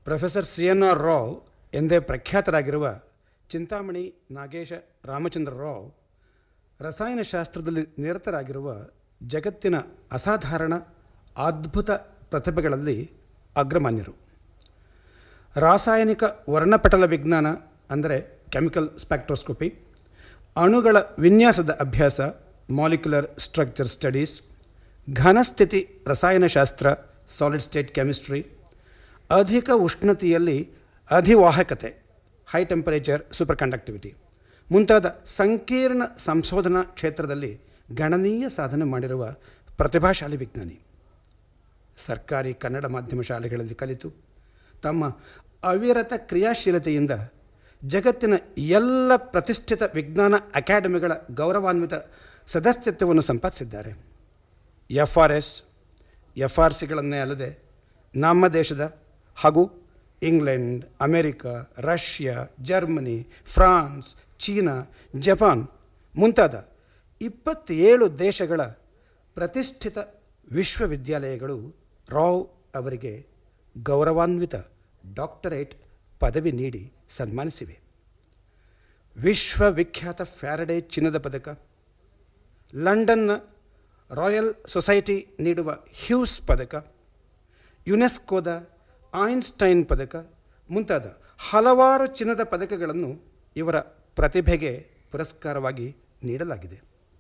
Professor C N R Rao ಎಂದೇ ಪ್ರಖ್ಯಾತರಾಗಿರುವ ಚಿಂತಾಮಣಿ ನಾಗೇಶ ರಾಮಚಂದ್ರ ರಾವ್ ರಸಾಯನಶಾಸ್ತ್ರದಲ್ಲಿ ನಿರತರಾಗಿರುವ ಜಗತ್ತಿನ ಅಸಾಧಾರಣ ಅದ್ಭುತ ಪ್ರತಿಭೆಗಳಲ್ಲಿ ಅಗ್ರಮಾನ್ಯರು ರಾಸಾಯನಿಕ ವರ್ಣಪಟಲ ವಿಜ್ಞಾನ ಅಂದರೆ ಕೆಮಿಕಲ್ ಸ್ಪೆಕ್ಟ್ರೋಸ್ಕೋಪಿ ಅಣುಗಳ ವಿನ್ಯಾಸದ ಅಭ್ಯಾಸ ಮಾಲಿಕ್ಯುಲರ್ ಸ್ಟ್ರಕ್ಚರ್ ಸ್ಟಡೀಸ್ ಘನಸ್ಥಿತಿ ರಸಾಯನಶಾಸ್ತ್ರ ಸಾಲಿಡ್ ಸ್ಟೇಟ್ ಕೆಮಿಸ್ಟ್ರಿ ಅಧಿಕ ಉಷ್ಣತೆಯಲ್ಲಿ ಅಧಿವಾಹಕತೆ ಹೈ ಟೆಂಪರೇಚರ್ ಸೂಪರ್ ಕಂಡಕ್ಟಿವಿಟಿ ಮುಂತಾದ ಸಂಕೀರ್ಣ ಸಂಶೋಧನಾ ಕ್ಷೇತ್ರದಲ್ಲಿ ಗಣನೀಯ ಸಾಧನೆ ಮಾಡಿರುವ ಪ್ರತಿಭಾಶಾಲಿ ವಿಜ್ಞಾನಿ ಸರ್ಕಾರಿ ಕನ್ನಡ ಮಾಧ್ಯಮ ಶಾಲೆಗಳಲ್ಲಿ ಕಲಿತು ತಮ್ಮ ಅವಿರತ ಕ್ರಿಯಾಶೀಲತೆಯಿಂದ ಜಗತ್ತಿನ ಎಲ್ಲ ಪ್ರತಿಷ್ಠಿತ ವಿಜ್ಞಾನ ಅಕಾಡೆಮಿಗಳ ಗೌರವಾನ್ವಿತ ಸದಸ್ಯತ್ವವನ್ನು ಸಂಪಾದಿಸಿದ್ದಾರೆ F R S F R ಸಿಗಳನ್ನೇ ಅಲ್ಲದೆ ನಮ್ಮ ದೇಶದ ಹಾಗೂ England America Russia Germany France China Japan ಮುಂತಾದ ಇಪ್ಪತ್ತೇಳು ದೇಶಗಳ ಪ್ರತಿಷ್ಠಿತ ವಿಶ್ವವಿದ್ಯಾಲಯಗಳು ರಾವ್ ಅವರಿಗೆ ಗೌರವಾನ್ವಿತ ಡಾಕ್ಟರೇಟ್ ಪದವಿ ನೀಡಿ ಸನ್ಮಾನಿಸಿವೆ ವಿಶ್ವವಿಖ್ಯಾತ ಫ್ಯಾರಡೆ ಚಿನ್ನದ ಪದಕ ಲಂಡನ್ನ ರಾಯಲ್ ಸೊಸೈಟಿ ನೀಡುವ ಹ್ಯೂಸ್ ಪದಕ ಯುನೆಸ್ಕೋದ ಐನ್ಸ್ಟೈನ್ ಪದಕ ಮುಂತಾದ ಹಲವಾರು ಚಿನ್ನದ ಪದಕಗಳನ್ನು ಇವರ ಪ್ರತಿಭೆಗೆ ಪುರಸ್ಕಾರವಾಗಿ ನೀಡಲಾಗಿದೆ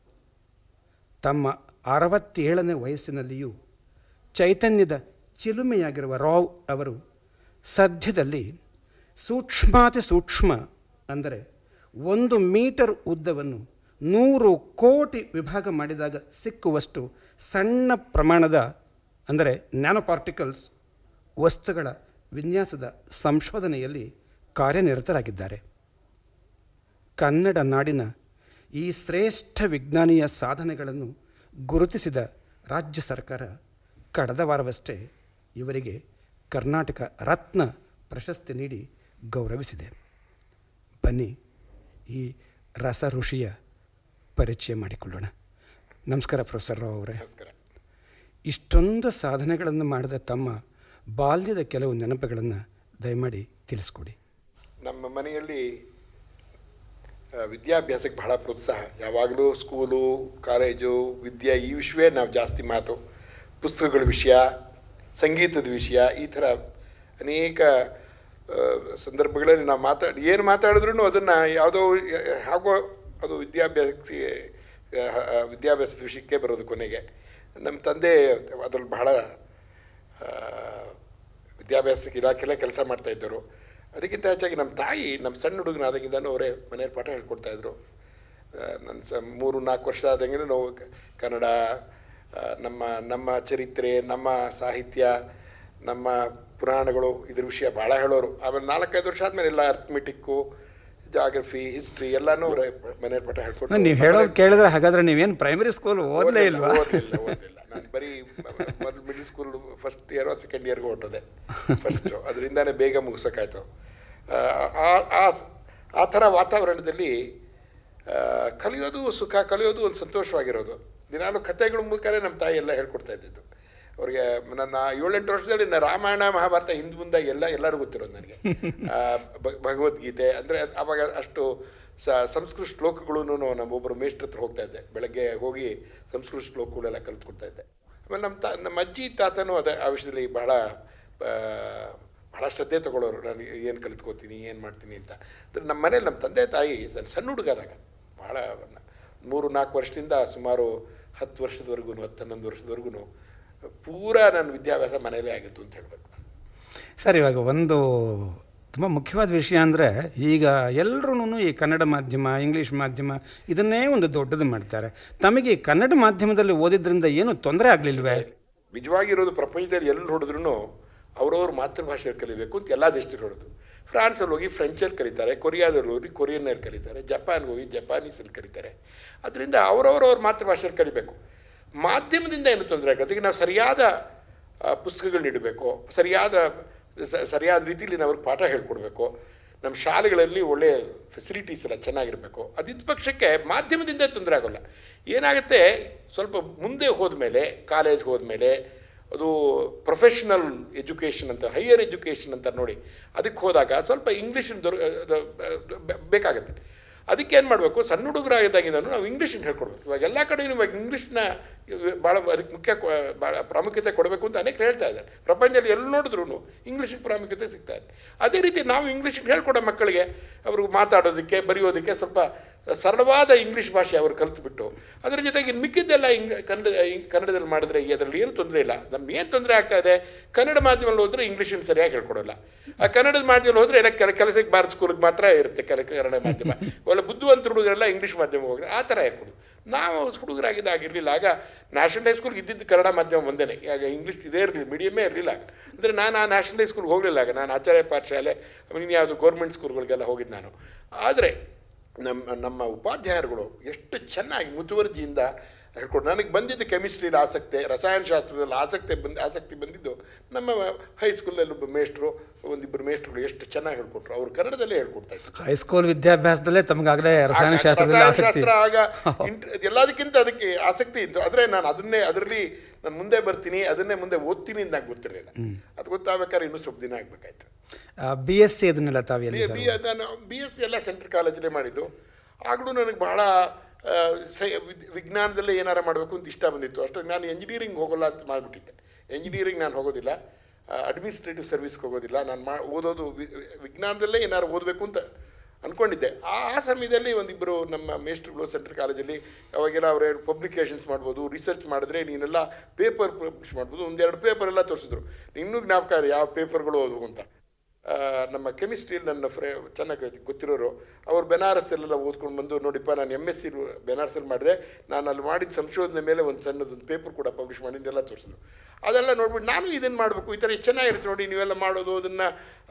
ತಮ್ಮ ಅರವತ್ತೇಳನೇ ವಯಸ್ಸಿನಲ್ಲಿಯೂ ಚೈತನ್ಯದ ಚಿಲುಮೆಯಾಗಿರುವ ರಾವ್ ಅವರು ಸದ್ಯದಲ್ಲಿ ಸೂಕ್ಷ್ಮಾತಿ ಸೂಕ್ಷ್ಮ ಅಂದರೆ ಒಂದು ಮೀಟರ್ ಉದ್ದವನ್ನು ನೂರು ಕೋಟಿ ವಿಭಾಗ ಮಾಡಿದಾಗ ಸಿಕ್ಕುವಷ್ಟು ಸಣ್ಣ ಪ್ರಮಾಣದ ಅಂದರೆ ನ್ಯಾನೋ ಪಾರ್ಟಿಕಲ್ಸ್ ವಸ್ತುಗಳ ವಿನ್ಯಾಸದ ಸಂಶೋಧನೆಯಲ್ಲಿ ಕಾರ್ಯನಿರತರಾಗಿದ್ದಾರೆ ಕನ್ನಡ ನಾಡಿನ ಈ ಶ್ರೇಷ್ಠ ವಿಜ್ಞಾನಿಯ ಸಾಧನೆಗಳನ್ನು ಗುರುತಿಸಿದ ರಾಜ್ಯ ಸರ್ಕಾರ ಕಳೆದ ವಾರವಷ್ಟೇ ಇವರಿಗೆ ಕರ್ನಾಟಕ ರತ್ನ ಪ್ರಶಸ್ತಿ ನೀಡಿ ಗೌರವಿಸಿದೆ ಬನ್ನಿ ಈ ರಸ ಋಷಿಯ ಪರಿಚಯ ಮಾಡಿಕೊಳ್ಳೋಣ ನಮಸ್ಕಾರ ಪ್ರೊಫೆಸರ್ ರಾವ್ ಅವರೇ ನಮಸ್ಕಾರ ಇಷ್ಟೊಂದು ಸಾಧನೆಗಳನ್ನು ಮಾಡಿದ ತಮ್ಮ ಬಾಲ್ಯದ ಕೆಲವು ನೆನಪುಗಳನ್ನು ದಯಮಾಡಿ ತಿಳಿಸ್ಕೊಡಿ ನಮ್ಮ ಮನೆಯಲ್ಲಿ ಆ, ವಿದ್ಯಾಭ್ಯಾಸಕ್ಕೆ ಬಹಳ ಪ್ರೋತ್ಸಾಹ ಯಾವಾಗಲೂ ಸ್ಕೂಲು ಕಾಲೇಜು ವಿದ್ಯೆ ಈ ವಿಷಯವೇ ನಾವು ಜಾಸ್ತಿ ಮಾತು ಪುಸ್ತಕಗಳ ವಿಷಯ ಸಂಗೀತದ ವಿಷಯ ಈ ಥರ ಅನೇಕ ಆ, ಸಂದರ್ಭಗಳಲ್ಲಿ ನಾವು ಮಾತಾಡಿ ಏನು ಮಾತಾಡಿದ್ರೂ ಅದನ್ನು ಯಾವುದೋ ಹಾಗೋ ಅದು ವಿದ್ಯಾಭ್ಯಾಸಕ್ಕೆ ಆ, ವಿದ್ಯಾಭ್ಯಾಸದ ವಿಷಯಕ್ಕೆ ಬರೋದು ಕೊನೆಗೆ ನಮ್ಮ ತಂದೆ ಅದರಲ್ಲಿ ಬಹಳ ಆ, ವಿದ್ಯಾಭ್ಯಾಸಕ್ಕೆ ಇಲಾಖೆಲ್ಲ ಕೆಲಸ ಮಾಡ್ತಾ ಇದ್ದರು ಅದಕ್ಕಿಂತ ಹೆಚ್ಚಾಗಿ ನಮ್ಮ ತಾಯಿ ನಮ್ಮ ಸಣ್ಣ ಹುಡುಗನಾದಾಗಿಂದನೂ ಅವರೇ ಮನೆಯಲ್ಲಿ ಪಾಠ ಹೇಳ್ಕೊಡ್ತಾಯಿದ್ರು ನನ್ನ ಸ ಮೂರು ನಾಲ್ಕು ವರ್ಷ ಆದಂಗೆ ನಾವು ಕ- ಕನ್ನಡ ಆ, ನಮ್ಮ ನಮ್ಮ ಚರಿತ್ರೆ ನಮ್ಮ ಸಾಹಿತ್ಯ ನಮ್ಮ ಪುರಾಣಗಳು ಇದ್ರ ವಿಷಯ ಭಾಳ ಹೇಳೋರು ಆಮೇಲೆ ನಾಲ್ಕೈದು ವರ್ಷ ಆದಮೇಲೆ ಎಲ್ಲ ಅರ್ಥಮೆಟಿಕ್ಕು ಜಾಗ್ರಫಿ ಹಿಸ್ಟ್ರಿ ಎಲ್ಲನೂ ಅವರೇ ಮನೆಯಲ್ಲಿ ಪಾಠ ಹೇಳ್ಕೊಟ್ಟು ನೀವು ಹೇಳೋದು ಕೇಳಿದ್ರೆ ಹಾಗಾದ್ರೆ ನೀವೇನು ಪ್ರೈಮರಿ ಸ್ಕೂಲ್ ಓದಲೇ ಇಲ್ವಾ ಓದಲಿಲ್ಲ ಓದಲಿಲ್ಲ ನಾನು ಬರೀ ಮೊದಲು middle school first year second ಇಯರ್ಗೆ ಹೊರಟೋದೆ ಫಸ್ಟು ಅದರಿಂದಾನೇ ಬೇಗ ಮುಗಿಸೋಕ್ಕಾಯ್ತು ಆ, ಆ- ಆ ಸ್- ಆ ಥರ ವಾತಾವರಣದಲ್ಲಿ ಆ, ಕಲಿಯೋದು ಸುಖ ಕಲಿಯೋದು ಒಂದು ಸಂತೋಷವಾಗಿರೋದು ದಿನಾಲು ಕಥೆಗಳ ಮೂಲಕನೇ ನಮ್ಮ ತಾಯಿ ಎಲ್ಲ ಹೇಳ್ಕೊಡ್ತಾ ಇದ್ದಿದ್ದು ಅವ್ರಿಗೆ ನನ್ನ ಏಳೆಂಟು ವರ್ಷದಲ್ಲಿ ನಾನು ರಾಮಾಯಣ ಮಹಾಭಾರತ ಹಿಂದೆ ಮುಂದೆ ಎಲ್ಲ ಎಲ್ಲರಿಗೂ ಗೊತ್ತಿರೋದು ನನಗೆ ಆ, ಭ- ಭಗವದ್ಗೀತೆ ಅಂದರೆ ಆವಾಗ ಅಷ್ಟು ಸ ಸಂಸ್ಕೃತ ಶ್ಲೋಕಗಳೂ ನಮ್ಮೊಬ್ಬರು ಮೇಷ್ಟ್ರ ಹತ್ರ ಹೋಗ್ತಾ ಇದ್ದೆ ಬೆಳಗ್ಗೆ ಹೋಗಿ ಸಂಸ್ಕೃತ ಶ್ಲೋಕಗಳೆಲ್ಲ ಕಲ್ತ್ಕೊಳ್ತಾ ಇದ್ದೆ ಆಮೇಲೆ ನಮ್ಮ ತಾ ನಮ್ಮ ಅಜ್ಜಿ ತಾತನೂ ಅದೇ ಆ ವಿಷಯದಲ್ಲಿ ಬಹಳ ಆ, ಬಹಳ ಶ್ರದ್ಧೆ ತಗೊಳ್ಳೋರು ನಾನು ಏನು ಕಲಿತ್ಕೋತೀನಿ ಏನು ಮಾಡ್ತೀನಿ ಅಂತ ಅಂದ್ರೆ ನಮ್ಮ ಮನೇಲಿ ನಮ್ಮ ತಂದೆ ತಾಯಿ ಸಣ್ಣ ಸಣ್ಣ ಹುಡುಗದಾಗ ಭಾಳ ಮೂರು ನಾಲ್ಕು ವರ್ಷದಿಂದ ಸುಮಾರು ಹತ್ತು ವರ್ಷದವರೆಗೂ ಹತ್ತು ಹನ್ನೊಂದು ವರ್ಷದವರೆಗೂ ಪೂರಾ ನನ್ನ ವಿದ್ಯಾಭ್ಯಾಸ ಮನೇಲೇ ಆಗಿತ್ತು ಅಂತ ಹೇಳಬೇಕು ಸರ್ ಇವಾಗ ಒಂದು ತುಂಬ ಮುಖ್ಯವಾದ ವಿಷಯ ಅಂದರೆ ಈಗ ಎಲ್ಲರೂ ಈ ಕನ್ನಡ ಮಾಧ್ಯಮ ಇಂಗ್ಲೀಷ್ ಮಾಧ್ಯಮ ಇದನ್ನೇ ಒಂದು ದೊಡ್ಡದು ಮಾಡ್ತಾರೆ ತಮಗೆ ಈ ಕನ್ನಡ ಮಾಧ್ಯಮದಲ್ಲಿ ಓದಿದ್ರಿಂದ ಏನು ತೊಂದರೆ ಆಗಲಿಲ್ವೇ ನಿಜವಾಗಿರೋದು ಪ್ರಪಂಚದಲ್ಲಿ ಎಲ್ಲಿ ನೋಡಿದ್ರು ಅವ್ರವ್ರ ಮಾತೃಭಾಷೆಯಲ್ಲಿ ಕಲಿಬೇಕು ಅಂತ ಎಲ್ಲ ದೇಶದಲ್ಲಿ ನೋಡೋದು ಫ್ರಾನ್ಸಲ್ಲಿ ಹೋಗಿ ಫ್ರೆಂಚಲ್ಲಿ ಕಲಿತಾರೆ ಕೊರಿಯಾದಲ್ಲಿ ಹೋಗಿ ಕೊರಿಯನ್ನಲ್ಲಿ ಕಲಿತಾರೆ ಜಪಾನ್ಗೆ ಹೋಗಿ ಜಪಾನೀಸಲ್ಲಿ ಕಲಿತಾರೆ ಅದರಿಂದ ಅವರವರವ್ರ ಮಾತೃಭಾಷೆಯಲ್ಲಿ ಕಲಿಬೇಕು ಮಾಧ್ಯಮದಿಂದ ಏನು ತೊಂದರೆ ಆಗುತ್ತೆ ಈಗ ನಾವು ಸರಿಯಾದ ಆ, ಪುಸ್ತಕಗಳನ್ನ ಇಡಬೇಕು ಸರಿಯಾದ ಸ- ಸರಿಯಾದ ರೀತಿಯಲ್ಲಿ ನಾವು ಅವ್ರಿಗೆ ಪಾಠ ಹೇಳ್ಕೊಡ್ಬೇಕು ನಮ್ಮ ಶಾಲೆಗಳಲ್ಲಿ ಒಳ್ಳೆ ಫೆಸಿಲಿಟೀಸ್ ಎಲ್ಲ ಚೆನ್ನಾಗಿರಬೇಕು ಅದಿದ್ದ ಪಕ್ಷಕ್ಕೆ ಮಾಧ್ಯಮದಿಂದ ತೊಂದರೆ ಆಗೋಲ್ಲ ಏನಾಗುತ್ತೆ ಸ್ವಲ್ಪ ಮುಂದೆ ಹೋದ್ಮೇಲೆ ಕಾಲೇಜ್ಗೆ ಹೋದ್ಮೇಲೆ ಅದು ಪ್ರೊಫೆಷ್ನಲ್ ಎಜುಕೇಷನ್ ಅಂತ ಹೈಯರ್ ಎಜುಕೇಷನ್ ಅಂತ ನೋಡಿ ಅದಕ್ಕೆ ಹೋದಾಗ ಸ್ವಲ್ಪ ಇಂಗ್ಲೀಷ್ ದೊರ ಬೇಕಾಗುತ್ತೆ ಅದಕ್ಕೆ ಏನು ಮಾಡಬೇಕು ಸಣ್ಣ ಹುಡುಗರಾಗಿದ್ದಾಗಿಂದನೂ ನಾವು ಇಂಗ್ಲೀಷನ್ನು ಹೇಳ್ಕೊಡ್ಬೇಕು ಇವಾಗ ಎಲ್ಲ ಕಡೆ ಇವಾಗ ಇಂಗ್ಲೀಷ್ನ ಭಾಳ ಅದಕ್ಕೆ ಮುಖ್ಯ ಕೊ- ಭಾಳ ಪ್ರಾಮುಖ್ಯತೆ ಕೊಡಬೇಕು ಅಂತ ಅನೇಕರು ಹೇಳ್ತಾ ಇದ್ದಾರೆ ಪ್ರಪಂಚದಲ್ಲಿ ಎಲ್ಲಿ ನೋಡಿದ್ರು ಇಂಗ್ಲೀಷಿಗೆ ಪ್ರಾಮುಖ್ಯತೆ ಸಿಗ್ತಾ ಇದೆ ಅದೇ ರೀತಿ ನಾವು ಇಂಗ್ಲೀಷಿಗೆ ಹೇಳ್ಕೊಡೋ ಮಕ್ಕಳಿಗೆ ಅವ್ರಿಗೆ ಮಾತಾಡೋದಕ್ಕೆ ಬರೆಯೋದಕ್ಕೆ ಸ್ವಲ್ಪ ಸರಳವಾದ ಇಂಗ್ಲೀಷ್ ಭಾಷೆ ಅವರು ಕಲಿತ್ಬಿಟ್ಟು ಅದರ ಜೊತೆಗೆ ಇನ್ನು ಮಿಕ್ಕಿದ್ದೆಲ್ಲ ಇಂಗ್ ಕನ್ನಡ ಇಂಗ್- ಕನ್ನಡದಲ್ಲಿ ಮಾಡಿದ್ರೆ ಅದರಲ್ಲಿ ಏನು ತೊಂದರೆ ಇಲ್ಲ ನಮ್ಗೆ ಏನು ತೊಂದರೆ ಆಗ್ತಾ ಇದೆ ಕನ್ನಡ ಮಾಧ್ಯಮದಲ್ಲಿ ಹೋದರೆ ಇಂಗ್ಲೀಷನ್ನು ಸರಿಯಾಗಿ ಹೇಳ್ಕೊಡೋಲ್ಲ ಆ ಕನ್ನಡದ ಮಾಧ್ಯಮದಲ್ಲಿ ಹೋದರೆ ಎಲ್ಲ ಕೆಲ ಕೆಲಸಕ್ಕೆ ಭಾರತ ಸ್ಕೂಲಿಗೆ ಮಾತ್ರ ಇರುತ್ತೆ ಕೆಲ ಕನ್ನಡ ಮಾಧ್ಯಮ ಒಳ್ಳೆ ಬುದ್ಧಿವಂತ ಹುಡುಗರೆಲ್ಲ ಇಂಗ್ಲೀಷ್ ಮಾಧ್ಯಮ ಹೋಗ್ರೆ ಆ ಥರ ಹೇಳ್ಕೊಡು ನಾವು ಹುಡುಗರಾಗಿದ್ದಾಗ ಇರಲಿಲ್ಲ ಆಗ ನ್ಯಾಷನಲ್ ಹೈಸ್ಕೂಲ್ಗೆ ಇದ್ದಿದ್ದು ಕನ್ನಡ ಮಾಧ್ಯಮ ಒಂದೇ ಆಗ ಇಂಗ್ಲೀಷ್ ಇದೇ ಇರಲಿಲ್ಲ ಮೀಡಿಯಮೇ ಇರಲಿಲ್ಲ ಆಗ ಅಂದರೆ ನಾನು ಆ ನ್ಯಾಷನಲ್ ಹೈಸ್ಕೂಲ್ಗೆ ಹೋಗಲಿಲ್ಲ ಆಗ ನಾನು ಆಚಾರ್ಯ ಪಾಠಶಾಲೆ ಆಮೇಲೆ ಯಾವುದು ಗೌರ್ಮೆಂಟ್ ಸ್ಕೂಲ್ಗಳಿಗೆಲ್ಲ ಹೋಗಿದ್ದು ನಾನು ಆದರೆ ನಮ್ಮ ನಮ್ಮ ಉಪಾಧ್ಯಾಯರುಗಳು ಎಷ್ಟು ಚೆನ್ನಾಗಿ ಮುತುವರ್ಜಿಯಿಂದ ಹೇಳ್ಕೊಡು ನನಗೆ ಬಂದಿದ್ದು ಕೆಮಿಸ್ಟ್ರಿಲಿ ಆಸಕ್ತಿ ರಸಾಯನಶಾಸ್ತ್ರದಲ್ಲಿ ಆಸಕ್ತಿ ಬಂದು ಆಸಕ್ತಿ ಬಂದಿದ್ದು ನಮ್ಮ ಹೈಸ್ಕೂಲಲ್ಲಿ ಒಬ್ಬ ಮೇಷ್ಟ್ರು ಒಂದಿಬ್ಬರು ಮೇಷ್ಟ್ರುಗಳು ಎಷ್ಟು ಚೆನ್ನಾಗಿ ಹೇಳ್ಕೊಟ್ರು ಅವರು ಕನ್ನಡದಲ್ಲೇ ಹೇಳ್ಕೊಡ್ತಾ ಇದ್ರು ಹೈಸ್ಕೂಲ್ ವಿದ್ಯಾಭ್ಯಾಸದಲ್ಲೇ ತಮಗಾಗಲೇ ರಸಾಯನಶಾಸ್ತ್ರದಲ್ಲಿ ಆಸಕ್ತಿ ರಸಾಯನಶಾಸ್ತ್ರ ಆಗ ಇಂಟ್ರ- ಎಲ್ಲದಕ್ಕಿಂತ ಅದಕ್ಕೆ ಆಸಕ್ತಿ ಇತ್ತು ಆದರೆ ನಾನು ಅದನ್ನೇ ಅದರಲ್ಲಿ ನಾನು ಮುಂದೆ ಬರ್ತೀನಿ ಅದನ್ನೇ ಮುಂದೆ ಓದ್ತೀನಿ ಅಂತ ನಂಗೆ ಗೊತ್ತಿರಲಿಲ್ಲ ಅದು ಗೊತ್ತಾಗಬೇಕಾದ್ರೆ ಇನ್ನೂ ಸ್ವಲ್ಪ ದಿನ ಆಗಬೇಕಾಯ್ತು ಬಿ ಎಸ್ ಸಿ ಅದನ್ನೆಲ್ಲ ತಾವು ಎಲ್ಲಿ ಬಿ ಬಿ ನಾನು ಬಿ ಎಸ್ ಸಿ ಎಲ್ಲ ಸೆಂಟ್ರಲ್ ಕಾಲೇಜಲ್ಲೇ ಮಾಡಿದ್ದು ಆಗಲೂ ನನಗೆ ಬಹಳ ಆ, ಸೈ ವಿದ್- ವಿಜ್ಞಾನದಲ್ಲೇ ಏನಾರ ಮಾಡಬೇಕು ಅಂತ ಇಷ್ಟ ಬಂದಿತ್ತು ಅಷ್ಟೊಂದು ನಾನು ಎಂಜಿನಿಯರಿಂಗ್ ಹೋಗೋಲ್ಲ ಅಂತ ಮಾಡಿಬಿಟ್ಟಿದ್ದೆ ಎಂಜಿನಿಯರಿಂಗ್ ನಾನು ಹೋಗೋದಿಲ್ಲ ಅಡ್ಮಿನಿಸ್ಟ್ರೇಟಿವ್ ಸರ್ವಿಸ್ಗೆ ಹೋಗೋದಿಲ್ಲ ನಾನು ಮಾ ಓದೋದು ವಿ- ವಿಜ್ಞಾನದಲ್ಲೇ ಏನಾರು ಓದಬೇಕು ಅಂತ ಅಂದ್ಕೊಂಡಿದ್ದೆ ಆ ಆ ಸಮಯದಲ್ಲಿ ಒಂದಿಬ್ಬರು ನಮ್ಮ ಮೇಸ್ಟ್ರುಗಳು ಸೆಂಟ್ರಲ್ ಕಾಲೇಜಲ್ಲಿ ಅವಾಗೆಲ್ಲ ಅವರೇ ಪಬ್ಲಿಕೇಶನ್ಸ್ ಮಾಡ್ಬೋದು ರಿಸರ್ಚ್ ಮಾಡಿದ್ರೆ ನೀನೆಲ್ಲ ಪೇಪರ್ ಪಬ್ಲಿಷ್ ಮಾಡ್ಬೋದು ಒಂದೆರಡು ಪೇಪರ್ ಎಲ್ಲ ತೋರಿಸಿದ್ರು ಇನ್ನೂ ಜ್ಞಾಪಕ ಇದೆ ಯಾವ ಪೇಪರ್ಗಳು ಓದುವು ಅಂತ ಆ, ನಮ್ಮ ಕೆಮಿಸ್ಟ್ರಿಯಲ್ಲಿ ನನ್ನ ಫ್ರೇ ಚೆನ್ನಾಗಿ ಗೊತ್ತಿರೋರು ಅವ್ರು ಬೆನಾರಸ್ಸಲ್ಲೆಲ್ಲ ಓದ್ಕೊಂಡು ಬಂದು ನೋಡಿಪ್ಪ ನಾನು ಎಮ್ ಎಸ್ ಸಿ ಬೆನಾರಸಲ್ಲಿ ಮಾಡಿದೆ ನಾನು ಅಲ್ಲಿ ಮಾಡಿದ ಸಂಶೋಧನೆ ಮೇಲೆ ಒಂದು ಸಣ್ಣದೊಂದು ಪೇಪರ್ ಕೂಡ ಪಬ್ಲಿಷ್ ಮಾಡಿದ್ದೆಲ್ಲ ತೋರಿಸಿದ್ರು ಅದೆಲ್ಲ ನೋಡ್ಬಿಟ್ಟು ನಾನು ಇದನ್ನು ಮಾಡಬೇಕು ಈ ಥರ ಇದು ಚೆನ್ನಾಗಿರುತ್ತೆ ನೋಡಿ ನೀವೆಲ್ಲ ಮಾಡೋದು ಅದನ್ನು